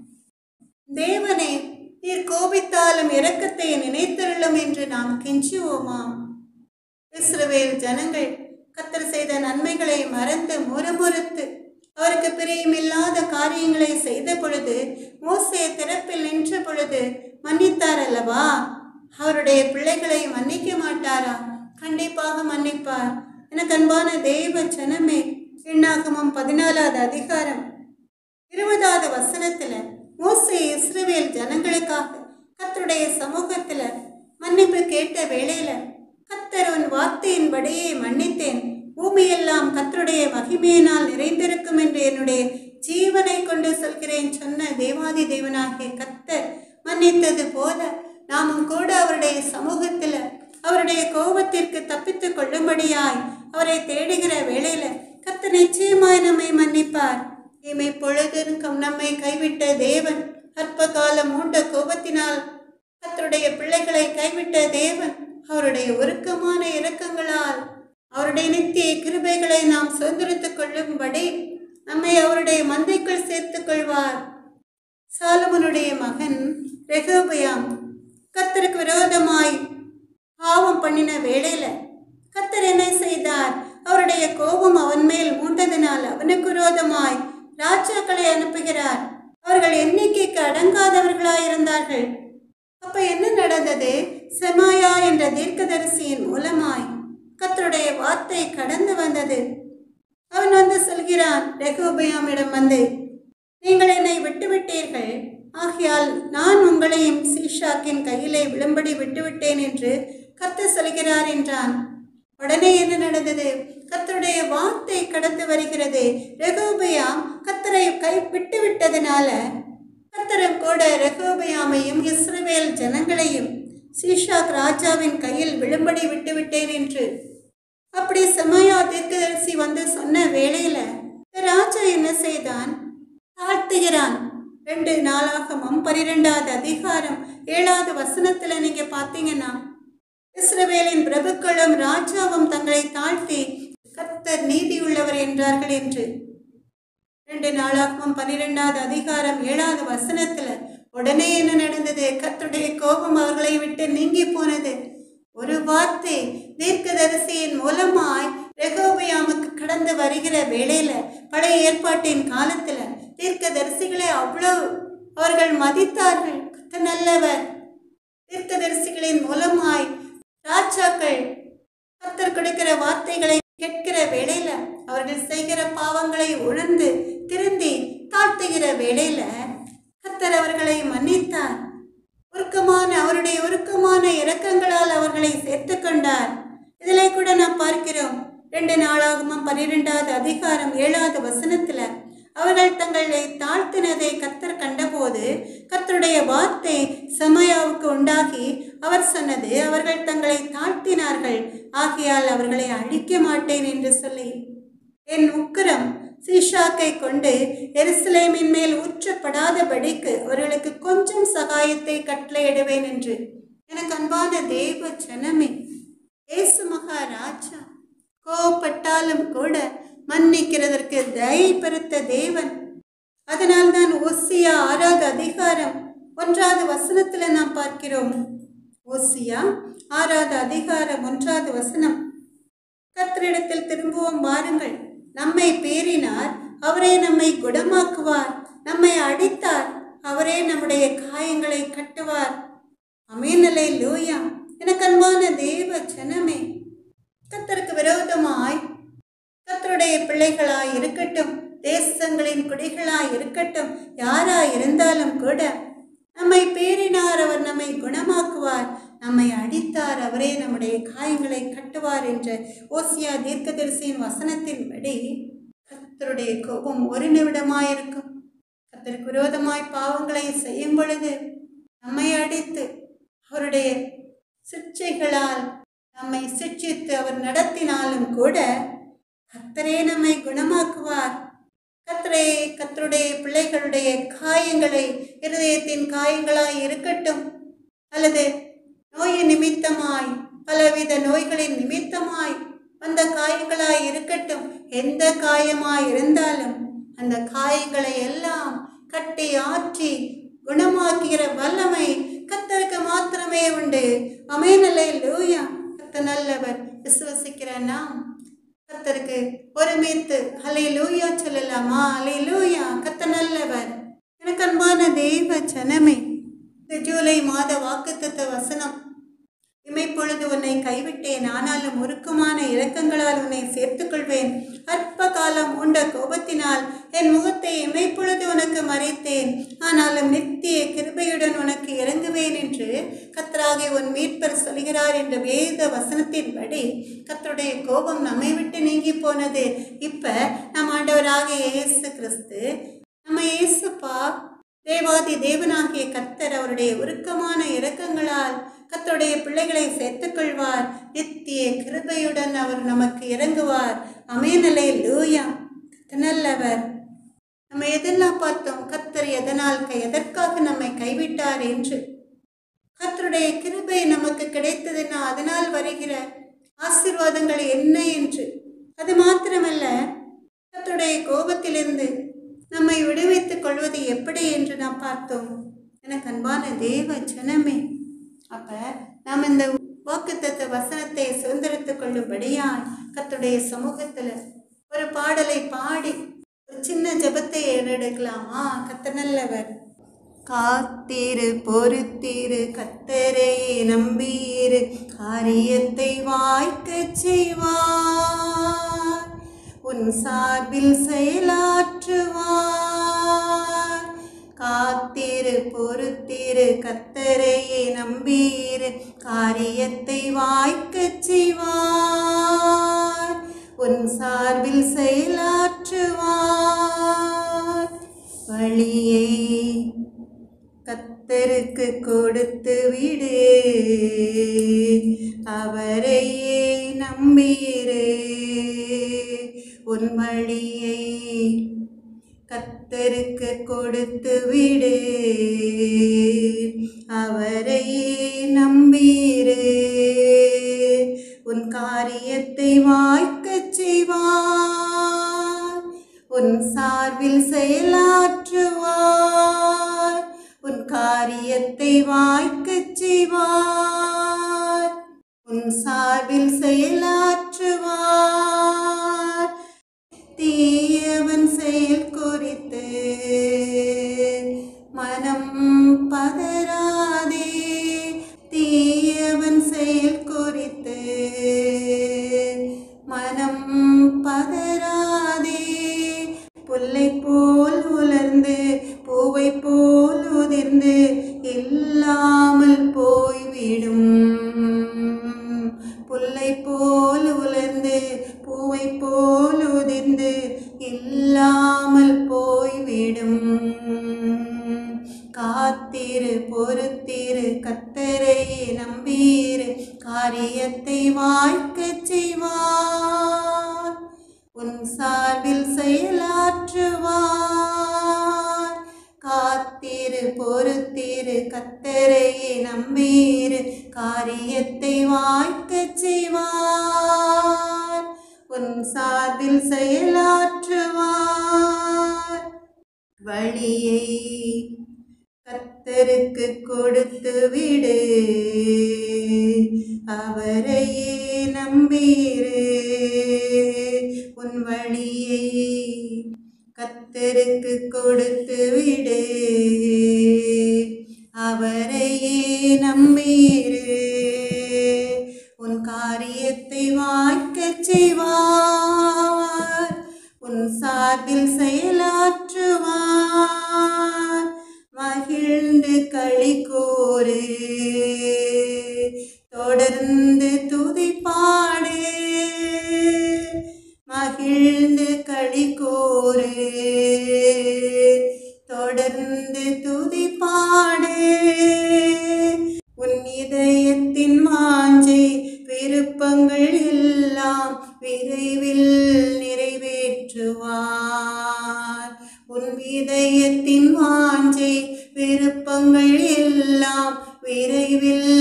தேவனே நீர் கோபித்தாலும் இரக்கத்தை நினைத்தருளும் என்று நாம் கெஞ்சுவோமாம் இஸ்ரவேல் ஜனங்கள் கத்தர் செய்த நன்மைகளை மறந்து முறமுறுத்து அவருக்கு பிரியமில்லாத காரியங்களை செய்த பொழுது மோசே திறப்பில் நின்ற பொழுது மன்னித்தார் அல்லவா அவருடைய பிள்ளைகளை மன்னிக்க மாட்டாரா கண்டிப்பாக மன்னிப்பார் எனக்கு அன்பான தெய்வ ஜனமே எண்ணாகமம் பதினாலாவது அதிகாரம் இருபதாவது வசனத்துல மோசே இஸ்ரவேல் ஜனங்களுக்காக கத்தருடைய சமூகத்துல மன்னிப்பு கேட்ட வேளையில கத்தர் உன் வார்த்தையின்படியே மன்னித்தேன் பூமியெல்லாம் கத்தருடைய மகிமையினால் நிறைந்திருக்கும் என்று என்னுடைய ஜீவனை கொண்டு சொல்கிறேன் சொன்ன தேவாதி தேவனாகிய கத்தர் மன்னித்தது போல நாமும் கூட அவருடைய சமூகத்துல அவருடைய கோபத்திற்கு தப்பித்துக் கொள்ளும்படியாய் அவரை தேடுகிற வேளையில கர்த்தர் நிச்சயமாய் நம்மை மன்னிப்பார் இமை பொழுதும் நம்மை கைவிட்ட தேவன் அற்ப காலம் மூண்ட கோபத்தினால் கர்த்தருடைய பிள்ளைகளை கைவிட்ட தேவன் அவருடைய உருக்கமான இரக்கங்களால் அவருடைய நித்திய கிருபைகளை நாம் சுதந்திரித்துக் கொள்ளும்படி நம்மை அவருடைய மந்தைக்குள் சேர்த்துக் கொள்வார் சாலமனுடைய மகன் ரெகோபயாம் கர்த்தருக்கு விரோதமாய் பாவம் பண்ணின வேளையில கர்த்தர் என்ன செய்தார் அவருடைய கோபம் அவன் மேல் மூண்டதினால் அவனுக்கு விரோதமாய் ராஜாக்களை அனுப்புகிறார் அவர்கள் எண்ணிக்கைக்கு அடங்காதவர்களாய் இருந்தார்கள் அப்ப என்ன நடந்தது செமாயா என்ற தீர்க்கதரிசியின் மூலமாய் கர்த்தருடைய வார்த்தை கடந்து வந்தது அவன் வந்து சொல்கிறான் ரெகோபயாமிடம் வந்து நீங்கள் என்னை விட்டுவிட்டீர்கள் ஆகையால் நான் உங்களையும் சீஷாக்கின் கையிலே விழும்படி விட்டுவிட்டேன் என்று கர்த்தர் சொல்கிறார் என்றான் உடனே என்ன நடந்தது கர்த்தருடைய வார்த்தை கடந்து வருகிறது ரெகோபயாம் கர்த்தரை கை விட்டு விட்டதுனால கர்த்தரும் கூட ரெகோபயாமையும் இஸ்ரவேல் ஜனங்களையும் சீஷாக் ராஜாவின் கையில் விழும்படி விட்டுவிட்டேன் என்று அப்படி செமையா தீர்க்கதரிசி வந்து சொன்ன வேளையில இந்த ராஜா என்ன செய்தான் தாழ்த்துகிறான் ரெண்டு நாளாகமும் பனிரெண்டாவது அதிகாரம் ஏழாவது வசனத்துல நீங்க பார்த்தீங்கன்னா இஸ்ரவேலின் பிரபுக்களும் ராஜாவும் தங்களை தாழ்த்தி கர்த்தர் நீதி உள்ளவர் என்றார்கள் என்று ரெண்டு நாளாகவும் பன்னிரெண்டாவது அதிகாரம் ஏழாவது வசனத்துல உடனே என்ன நடந்தது கர்த்தருடைய கோபம் அவர்களை விட்டு நீங்கி போனது ஒரு வார்த்தை தீர்க்கதரிசியின் மூலமாய் ரெகோபயாமுக்கு கடந்து வருகிற வேளையில பழைய ஏற்பாட்டின் காலத்துல தீர்க்கதரிசிகளை அவ்வளவு அவர்கள் மதித்தார்கள் கர்த்தர் நல்லவர் தீர்க்கதரிசிகளின் மூலமாய் ராஜாக்கள் கர்த்தர் கொடுக்கிற வார்த்தைகளை கேட்கிற வேளையில அவர்கள் செய்கிற பாவங்களை உணர்ந்து திருந்தி தாழ்த்துகிற வேளையில கர்த்தர் அவர்களை மன்னித்தார் உருக்கமான அவருடைய உருக்கமான இரக்கங்களால் அவர்களை சேர்த்து கொண்டார் இதிலே கூட நாம் பார்க்கிறோம் ரெண்டு நாளாகமும் பன்னிரெண்டாவது அதிகாரம் ஏழாவது வசனத்துல அவர்கள் தங்களை தாழ்த்தினதை கர்த்தர் கண்டபோது கர்த்தருடைய வார்த்தை சமயாவுக்கு உண்டாகி அவர் சொன்னது அவர்கள் தங்களை தாழ்த்தினார்கள் ஆகையால் அவர்களை அழிக்க மாட்டேன் என்று சொல்லி என் உக்கிரம் சீஷாக்கை கொண்டு எருசலேமின் மேல் ஊற்றப்படாதபடிக்கு அவர்களுக்கு கொஞ்சம் சகாயத்தை கட்டளையிடுவேன் என்று எனக்கு அன்பான தேவ ஜனமே ஏசு மகாராஜா கோவப்பட்டாலும் கூட மன்னிக்கிறதற்கு தயை பெருத்த தேவன் அதனால்தான் ஓசியா ஆறாவது அதிகாரம் ஒன்றாவது வசனத்துல நாம் பார்க்கிறோம் ஓசியா ஆறாவது அதிகாரம் ஒன்றாவது வசனம் கர்த்தரிடத்தில் திரும்புவோம் வாருங்கள் நம்மை பேரினார் அவரே நம்மை குணமாக்குவார் நம்மை அடித்தார் அவரே நம்முடைய காயங்களை கட்டுவார் அமீனலை லூயா எனக்கு அன்பான தேவ ஜனமே கர்த்தருக்கு விரோதமாய் கர்த்தருடைய பிள்ளைகளாய் இருக்கட்டும் தேசங்களின் குடிகளாய் இருக்கட்டும் யாராய் இருந்தாலும் கூட நம்மை பேரினார் அவர் நம்மை குணமாக்குவார் நம்மை அடித்தார் அவரே நம்முடைய காயங்களை கட்டுவார் என்ற ஓசியா தீர்க்கதரிசியின் வசனத்தின்படி கர்த்தருடைய கோபம் ஒரு நிமிடமாயிருக்கும் கர்த்தருக்கு விரோதமாய் பாவங்களை செய்யும் பொழுது நம்மை அடித்து அவருடைய சிக்ஷைகளால் நம்மை சிக்ஷித்து அவர் நடத்தினாலும் கூட கர்த்தரே நம்மை குணமாக்குவார் கர்த்தரே கர்த்தருடைய பிள்ளைகளுடைய காயங்களை இருதயத்தின் காயங்களாய் இருக்கட்டும் அல்லது நோயின் நிமித்தமாய் பலவித நோய்களின் நிமித்தமாய் அந்த காயங்களாய் இருக்கட்டும் எந்த காயமாய் இருந்தாலும் அந்த காயங்களை எல்லாம் கட்டி ஆற்றி குணமாக்குகிற வல்லமை கத்தருக்கு மாத்திரமே உண்டு அமேனலை லூயா கத்த நல்லவர் விசுவசிக்கிற நாம் கத்தருக்கு ஒருமித்து அலை லூயா சொல்லலாமா அலை லூயா கத்த நல்லவர் எனக்கு அன்பான தெய்வ ஜனமே இந்த ஜூலை மாத வாக்குத்தத்த வசனம் இமைப்பொழுது உன்னை கைவிட்டேன் ஆனாலும் உருக்கமான இரக்கங்களால் உன்னை சேர்த்துக்கொள்வேன் அற்ப காலம் உண்ட கோபத்தினால் என் முகத்தை இமைப்பொழுது உனக்கு மறைத்தேன் ஆனாலும் நித்திய கிருபையுடன் உனக்கு இறங்குவேன் என்று கத்தராகி உன் மீட்பர் சொல்கிறார் என்ற வேத வசனத்தின்படி கத்தருடைய கோபம் நம்மை விட்டு நீங்கி போனது இப்ப நம் ஆண்டவராகிய இயேசு கிறிஸ்து நம்ம இயேசுப்பா தேவாதி தேவனாகிய கர்த்தர் அவருடைய உருக்கமான இரக்கங்களால் கர்த்தருடைய பிள்ளைகளை சேர்த்துக்கொள்வார் நித்திய கிருபையுடன் அவர் நமக்கு இறங்குவார் அமேனலை லூயா நல்லவர் நம்ம எதெல்லாம் பார்த்தோம் கர்த்தர் எதனால் கை- எதற்காக நம்மை கைவிட்டார் என்று கர்த்தருடைய கிருபை நமக்கு கிடைத்ததுன்னா அதனால் வருகிற ஆசீர்வாதங்கள் என்ன என்று அது மாத்திரமல்ல கர்த்தருடைய கோபத்திலிருந்து நம்மை விடுவித்துக் கொள்வது எப்படி என்று நாம் பார்த்தோம் எனக்கு அன்பான தேவ ஜனமே அப்ப நாம் இந்த வாக்குத்தத்த வசனத்தை சுதந்திரத்துக் கொள்ளும்படியாய் கர்த்தருடைய சமூகத்துல ஒரு பாடலை பாடி ஒரு சின்ன ஜெபத்தை ஏறெடுக்கலாமா கத்த நல்லவர் காத்தீரு பொறுத்தீரு கத்தரையே நம்பீரு காரியத்தை வாய்க்கச் செய்வார் உன் சார்பில் செயலாற்றுவார் காத்தீரு பொறுத்தீரு கத்தரையே நம்பீரு காரியத்தை வாய்க்கச் செய்வார் உன் சார்பில் செயலாற்றுவார் வழியை கத்தருக்கு கொடுத்து விடு அவரையே நம்பியிரு உன் வழியை கத்தருக்கு கொடுத்து விடு அவரையே நம்பியிரு உன் காரியத்தை வாய்க்கச் செய்வார் உன் சார்பில் செயலாற்றுவார் உன் காரியத்தை வாய்க்கச் செய்வார் உன் சார்பில் செயலாற்றுவார் தீயவன் செயல் குறித்து மனம் பதறாதே தீயவன் செயல் குறித்து மனம் பதறாதே புல்லை போல் உலர்ந்து பூவை போல் உதிர்ந்து இல்லாமல் போய்விடும் புல்லை போல் உலர்ந்து பூவை போல் உதிர்ந்து இல்லாமல் போய்விடும் காத்திரு பொறுத்திரு கத்தரை நம்பீரு காரியத்தை வாய்க்கச் செய்வார் உன் சார்பில் செயலாற்றுவார் காத்திரு பொறுத்திரு கத்தரையே நம்பீரு காரியத்தை வாய்க்கச் செய்வார் உன் சார்பில் செயலாற்றுவார் வழியை கத்தருக்கு கொடுத்து விடு அவரையே நம்பீரு உன் வழியை கத்தருக்கு கொடுத்து விடு அவரையே நம்பீரு உன் காரியத்தை வாய்க்கச் செய்வார் உன் சார்பில் செயலாற்றுவார் மகிழ்ந்து களி கூறு இதயத்தின் வாஞ்சை விருப்பங்கள் எல்லாம் விரைவில்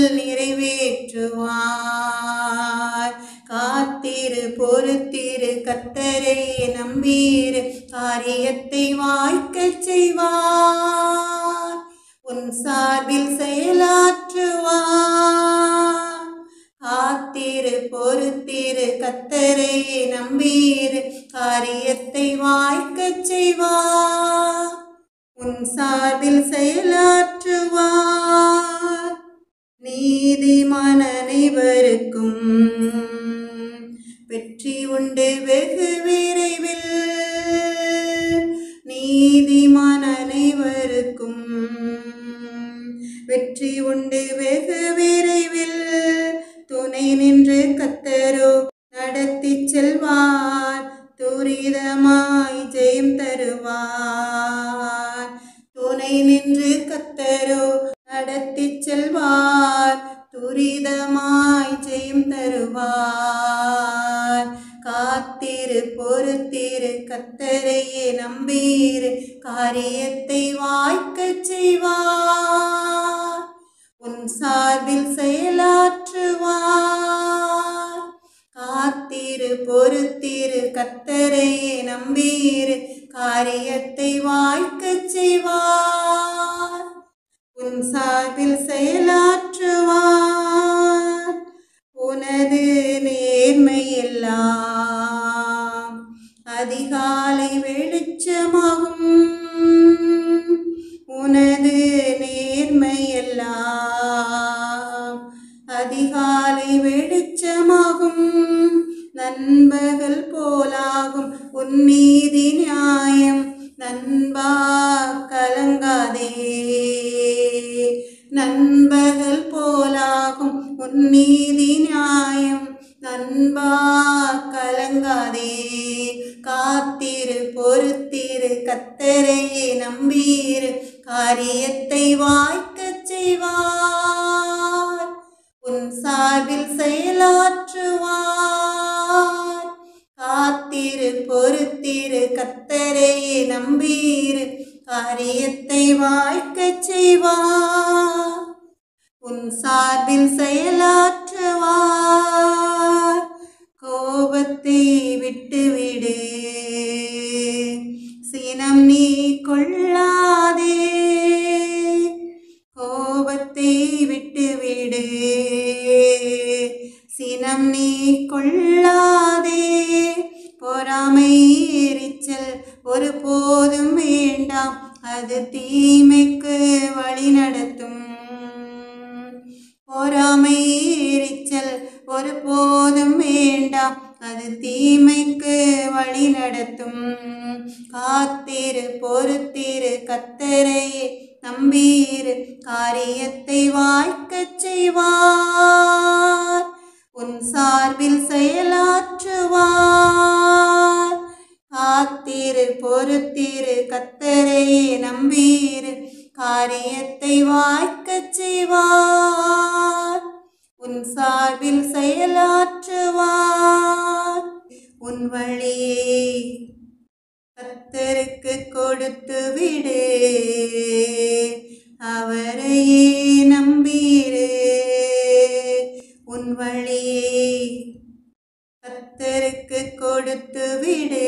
நிறைவேற்றுவார் காத்திரு பொறுத்திரு கத்தரை நம்பீரு காரியத்தை வாய்க்கச் செய்வார் உன் சார்பில் செயலாற்றுவார் காத்திரு பொறுத்திரு கத்தரை நம்பீரு காரியத்தை வாய்க்கச் செய்வார் உன் சார்பில் செயலாற்றுவார் நீதிமான அனைவருக்கும் வெற்றி உண்டு வெகு விரைவில் நீதிமான அனைவருக்கும் வெற்றி உண்டு வெகு விரைவில் துணை நின்று கத்தரோ நடத்தி செல்வார் துரிதமாய் ஜெயம் தருவார் துணை நின்று கத்தரோ நடத்தி செல்வார் துரிதமாய் ஜெயம் தருவார் காத்திரு பொறுத்திரு கத்தரையே நம்பீரு காரியத்தை வாய்க்கச் செய்வார் உன் சார்பில் செயலாற்றுவார் காத்திரு பொறுத்திரு கத்தரையே நம்பீரு காரியத்தை வாய்க்கச் செய்வார் உன் சார்பில் செயலாற்றுவார் உனது நேர்மையெல்லாம் அதிகாலை வெளிச்சமாகும் உனது நேர்மையெல்லாம் அதிகாலை வெளிச்சமாகும் நண்பகல் போலாகும் உன் நீதி நியாயம் நண்பா கலங்காதே நண்பகல் போலாகும் உன் நீதி நியாயம் நண்பா கலங்காதே காத்திரு பொறுத்திரு கத்தரையே நம்பீரு காரியத்தை வாய்க்கச் செய்வார் உன் சார்பில் செயலாற்றுவார் காத்திரு பொறுத்திரு கத்தரையே நம்பீரு காரியத்தை வாய்க்கச் செய்வார் உன் சார்பில் செயலாற்றுவார் கோபத்தை விட்டுவிடு சினம் நீ கொள்ளாதே கோபத்தை விட்டுவிடு சினம் நீ கொள்ளாதே பொறாமை எரிச்சல் ஒருபோதும் வேண்டாம் அது தீமைக்கு வழி நடத்தும் பொறாமை எரிச்சல் ஒருபோதும் வேண்டாம் அது தீமைக்கு வழி நடத்தும் காத்திரு பொறுத்திரு கத்தரையே நம்பீரு காரியத்தை வாய்க்கச் செய்வார் உன் சார்பில் செயலாற்றுவார் காத்திரு பொறுத்திரு கத்தரையே நம்பீரு காரியத்தை வாய்க்கச் செய்வார் உன் சார்பில் செயலாற்றுவார் உன் வழியை கத்தருக்கு கொடுத்து விடு அவரையே நம்பீரு உன் வழியை கத்தருக்கு கொடுத்து விடு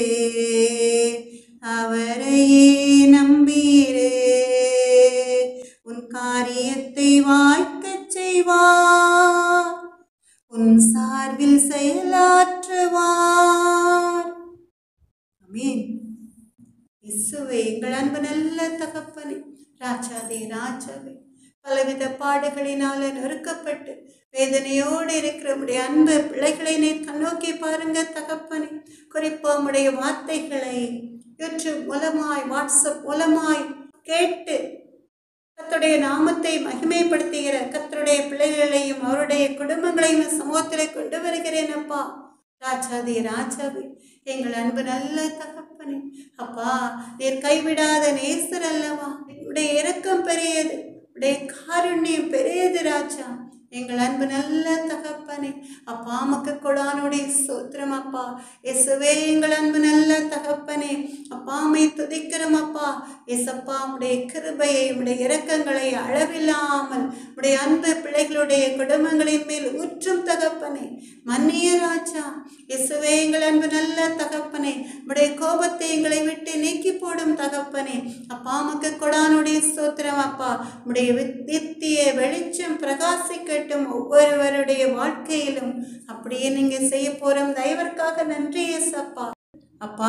அவரையே நம்பீரு உன் காரியத்தை வாய்க்கச் செய்வார் உன் சார்பில் செயலாற்றுவார் அமீன் இசுவே எங்கள் அன்பு நல்ல தகப்பனே ராஜாதே ராஜாவே பலவித பாடுகளினால நொறுக்கப்பட்டு வேதனையோடு இருக்கிற உடைய அன்பு பிள்ளைகளை நீ கண்ணோக்கி பாருங்க தகப்பனே குறிப்பா உடைய வார்த்தைகளை யூடியூப் மூலமாய் வாட்ஸ்அப் மூலமாய் கேட்டு கர்த்தருடைய நாமத்தை மகிமைப்படுத்துகிற கர்த்தருடைய பிள்ளைகளையும் அவருடைய குடும்பங்களையும் சமூகத்தில் கொண்டு வருகிறேன் அப்பா ராஜாதி ராஜாவே எங்கள் அன்பு நல்ல தகப்பனே அப்பா நீர் கைவிடாத நேசர் அல்லவா உடைய இரக்கம் பெரியது உடைய காருண்யம் பெரியது ராஜா எங்கள் அன்பு நல்ல தகப்பனே அப்பா மக்கு கொடானுடைய சோத்திரம் அப்பா இயேசுவே எங்கள் அன்பு நல்ல தகப்பனே அப்பாமை துதிக்கிறோம் அப்பா இயேசப்பா உடைய கிருபையை உடைய இரக்கங்களை அளவில்லாமல் உடைய அன்பு பிள்ளைகளுடைய குடும்பங்களின் மேல் ஊற்றும் தகப்பனே மன்னிய ராஜா இயேசுவே எங்கள் அன்பு நல்ல தகப்பனே உடைய கோபத்தை எங்களை விட்டு நீக்கி போடும் தகப்பனே அப்பா மக்கு கொடானுடைய சோத்திரம் அப்பா உடைய நித்திய வெளிச்சம் பிரகாசிக்கட்டும் ஒவ்வொருவருடைய வாழ்க்கையிலும் அப்படியே நீங்க செய்ய போறோம் தயவர்க்காக நன்றி ஏசப்பா அப்பா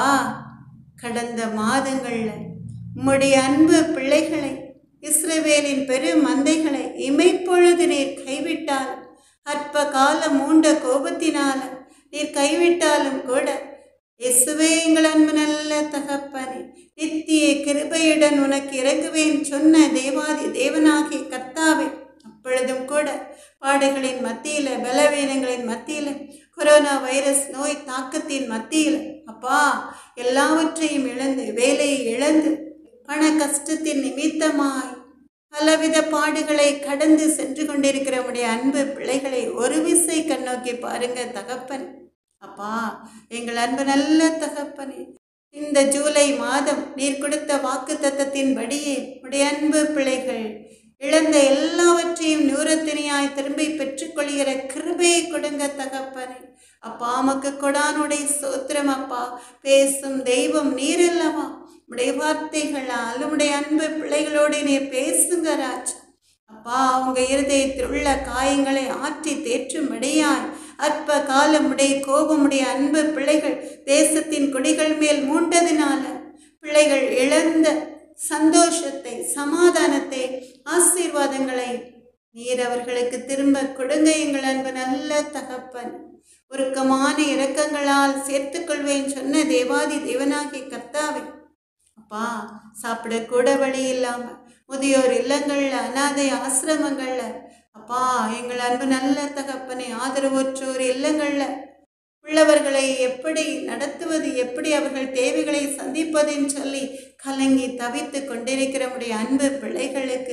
கடந்த மாதங்கள்ல உம்முடைய அன்பு பிள்ளைகளை இஸ்ரவேலின் பெரு மந்தைகளை இமைப்பொழுது நீர் கைவிட்டால் அற்ப காலம் மூண்ட கோபத்தினால நீர் கைவிட்டாலும் கூட இயேசுவே எங்கள் அன்பு நல்ல தகப்பனே நித்திய கிருபையுடன் உனக்கு இறங்குவேன் சொன்ன தேவாதி தேவனாகிய கர்த்தாவே அப்பொழுதும் கூட பாடுகளின் மத்தியில பலவீனங்களின் மத்தியில கொரோனா வைரஸ் நோய் தாக்கத்தின் மத்தியில் அப்பா எல்லாவற்றையும் இழந்து வேலையை இழந்து பண கஷ்டத்தின் நிமித்தமாய் பலவித பாடுகளை கடந்து சென்று கொண்டிருக்கிற உடைய அன்பு பிள்ளைகளை ஒரு விசை கண்ணோக்கி பாருங்க தகப்பன் அப்பா எங்கள் அன்பு நல்ல தகப்பனே இந்த ஜூலை மாதம் நீர் கொடுத்த வாக்கு தத்தத்தின்படியே உடைய அன்பு பிள்ளைகள் இழந்த எல்லாவற்றையும் நூறத்தினியாய் திரும்பி பெற்றுக்கொள்கிற கிருபையை கொடுங்க தகப்பனே அப்பா மக்கு கொடானுடைய சோத்திரம் அப்பா பேசும் தெய்வம் நீரல்லவா உடைய வார்த்தைகளால் உடைய அன்பு பிள்ளைகளோடு நீர் பேசுங்க ராஜா அப்பா உங்க இருதயத்தில் உள்ள காயங்களை ஆற்றி தேற்றும்படியாய் அற்ப காலமுடைய கோபமுடைய அன்பு பிள்ளைகள் தேசத்தின் கொடிகள் மேல் மூண்டதினால பிள்ளைகள் இழந்த சந்தோஷத்தை சமாதானத்தை ஆசீர்வாதங்களை நீர் அவர்களுக்கு திரும்ப கொடுங்க எங்கள் அன்பு நல்ல தகப்பன் உருக்கமான இரக்கங்களால் சேர்த்துக்கொள்வேன் சொன்ன தேவாதி தேவனாகிய கர்த்தாவே அப்பா சாப்பிட கூட வழி இல்லாம முதியோர் இல்லங்கள்ல அனாதை ஆசிரமங்கள்ல அப்பா எங்கள் அன்பு நல்ல தகப்பனை ஆதரவற்றோர் இல்லங்கள்ல உள்ளவர்களை எப்படி நடத்துவது எப்படி அவர்கள் தேவைகளை சந்திப்பதுன்னு சொல்லி கலங்கி தவித்து கொண்டிருக்கிற உடைய அன்பு பிள்ளைகளுக்கு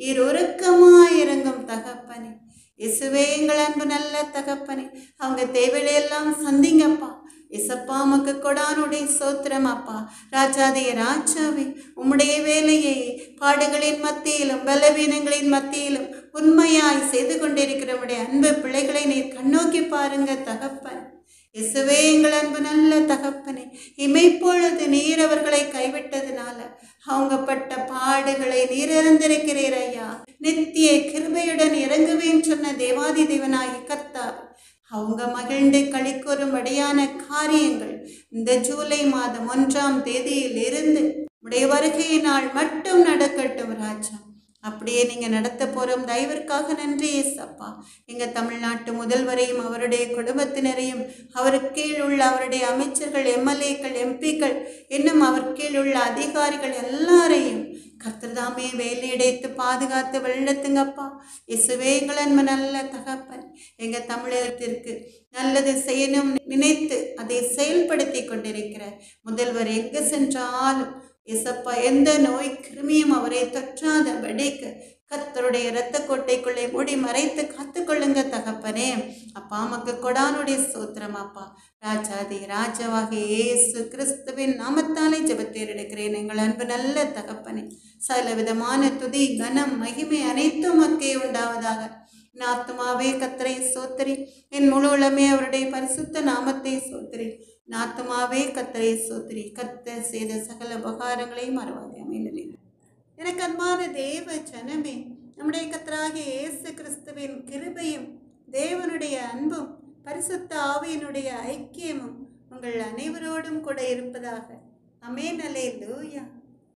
இருக்கமாய் இறங்கும் தகப்பனே இசுவே எங்கள் அன்பு நல்ல தகப்பனே அவங்க தேவையெல்லாம் சந்திங்கப்பா இசப்பா மக்கு கொடானுடைய சோத்திரம் அப்பா ராஜாதே ராஜாவே உம்முடைய வேலையை பாடுகளின் மத்தியிலும் பலவீனங்களின் மத்தியிலும் உண்மையாய் செய்து கொண்டிருக்கிற உடைய அன்பு பிள்ளைகளை நீர் கண்ணோக்கி பாருங்க தகப்பன் இசுவே எங்கள் அன்பு நல்ல தகப்பனே இமைப்பொழுது நீர் அவர்களை கைவிட்டதுனால அவங்க பட்ட பாடுகளை நீர் இறந்திருக்கிறீர் ஐயா நித்திய கிருபையுடன் இறங்குவேன் சொன்ன தேவாதி தேவனாகி கர்த்தாவே அவங்க மகிழ்ந்து களிக்கூறும்படியான காரியங்கள் இந்த ஜூலை மாதம் ஒன்றாம் தேதியில் இருந்து உடைய வருகை நாள் மட்டும் நடக்கட்டும் ராஜா அப்படியே நீங்கள் நடத்த போகிறோம் தயவிற்காக நன்றி ஏசப்பா எங்கள் தமிழ்நாட்டு முதல்வரையும் அவருடைய குடும்பத்தினரையும் அவர் கீழ் உள்ள அவருடைய அமைச்சர்கள் எம்எல்ஏக்கள் எம்பிக்கள் இன்னும் அவர் கீழ் உள்ள அதிகாரிகள் எல்லாரையும் கர்த்தர்தாமே வேலையடைத்து பாதுகாத்து வழிநடத்துங்கப்பா இசுவே எங்கள் அன்பு நல்ல தகப்பன் எங்கள் தமிழகத்திற்கு நல்லது செய்யணும் நினைத்து அதை செயல்படுத்தி கொண்டிருக்கிற முதல்வர் எங்கே சென்றாலும் இசப்பா எந்த நோய் கிருமியும் அவரை தொற்றாதபடிக்கு கர்த்தருடைய இரத்த கோட்டைக்குள்ளே மூடி மறைத்து காத்துக்கொள்ளுங்க தகப்பனே அப்பா மக்கு கொடானுடைய சூத்திரம் அப்பா ராஜாதி ராஜாவாகிய இயேசு கிறிஸ்துவின் நாமத்தாலே ஜெபத்தேர் எடுக்கிறேன் எங்கள் அன்பு நல்ல தகப்பனே சகல விதமான துதி கனம் மகிமை அனைத்தும் மக்கே உண்டாவதாக என் ஆத்துமாவே கத்தரை சோத்திரி என் முழு உளமே அவருடைய பரிசுத்த நாமத்தை சோத்திரி என் ஆத்துமாவே கத்தரை சோத்திரி கத்த செய்த சகல உபகாரங்களையும் மறவாதே அமைநிலை எனக்கு அன்பான தேவ ஜனமே நம்முடைய கத்தராகிய இயேசு கிறிஸ்துவின் கிருபையும் தேவனுடைய அன்பும் பரிசுத்த ஆவியினுடைய ஐக்கியமும் உங்கள் அனைவரோடும் கூட இருப்பதாக அமேன் அலே லூயா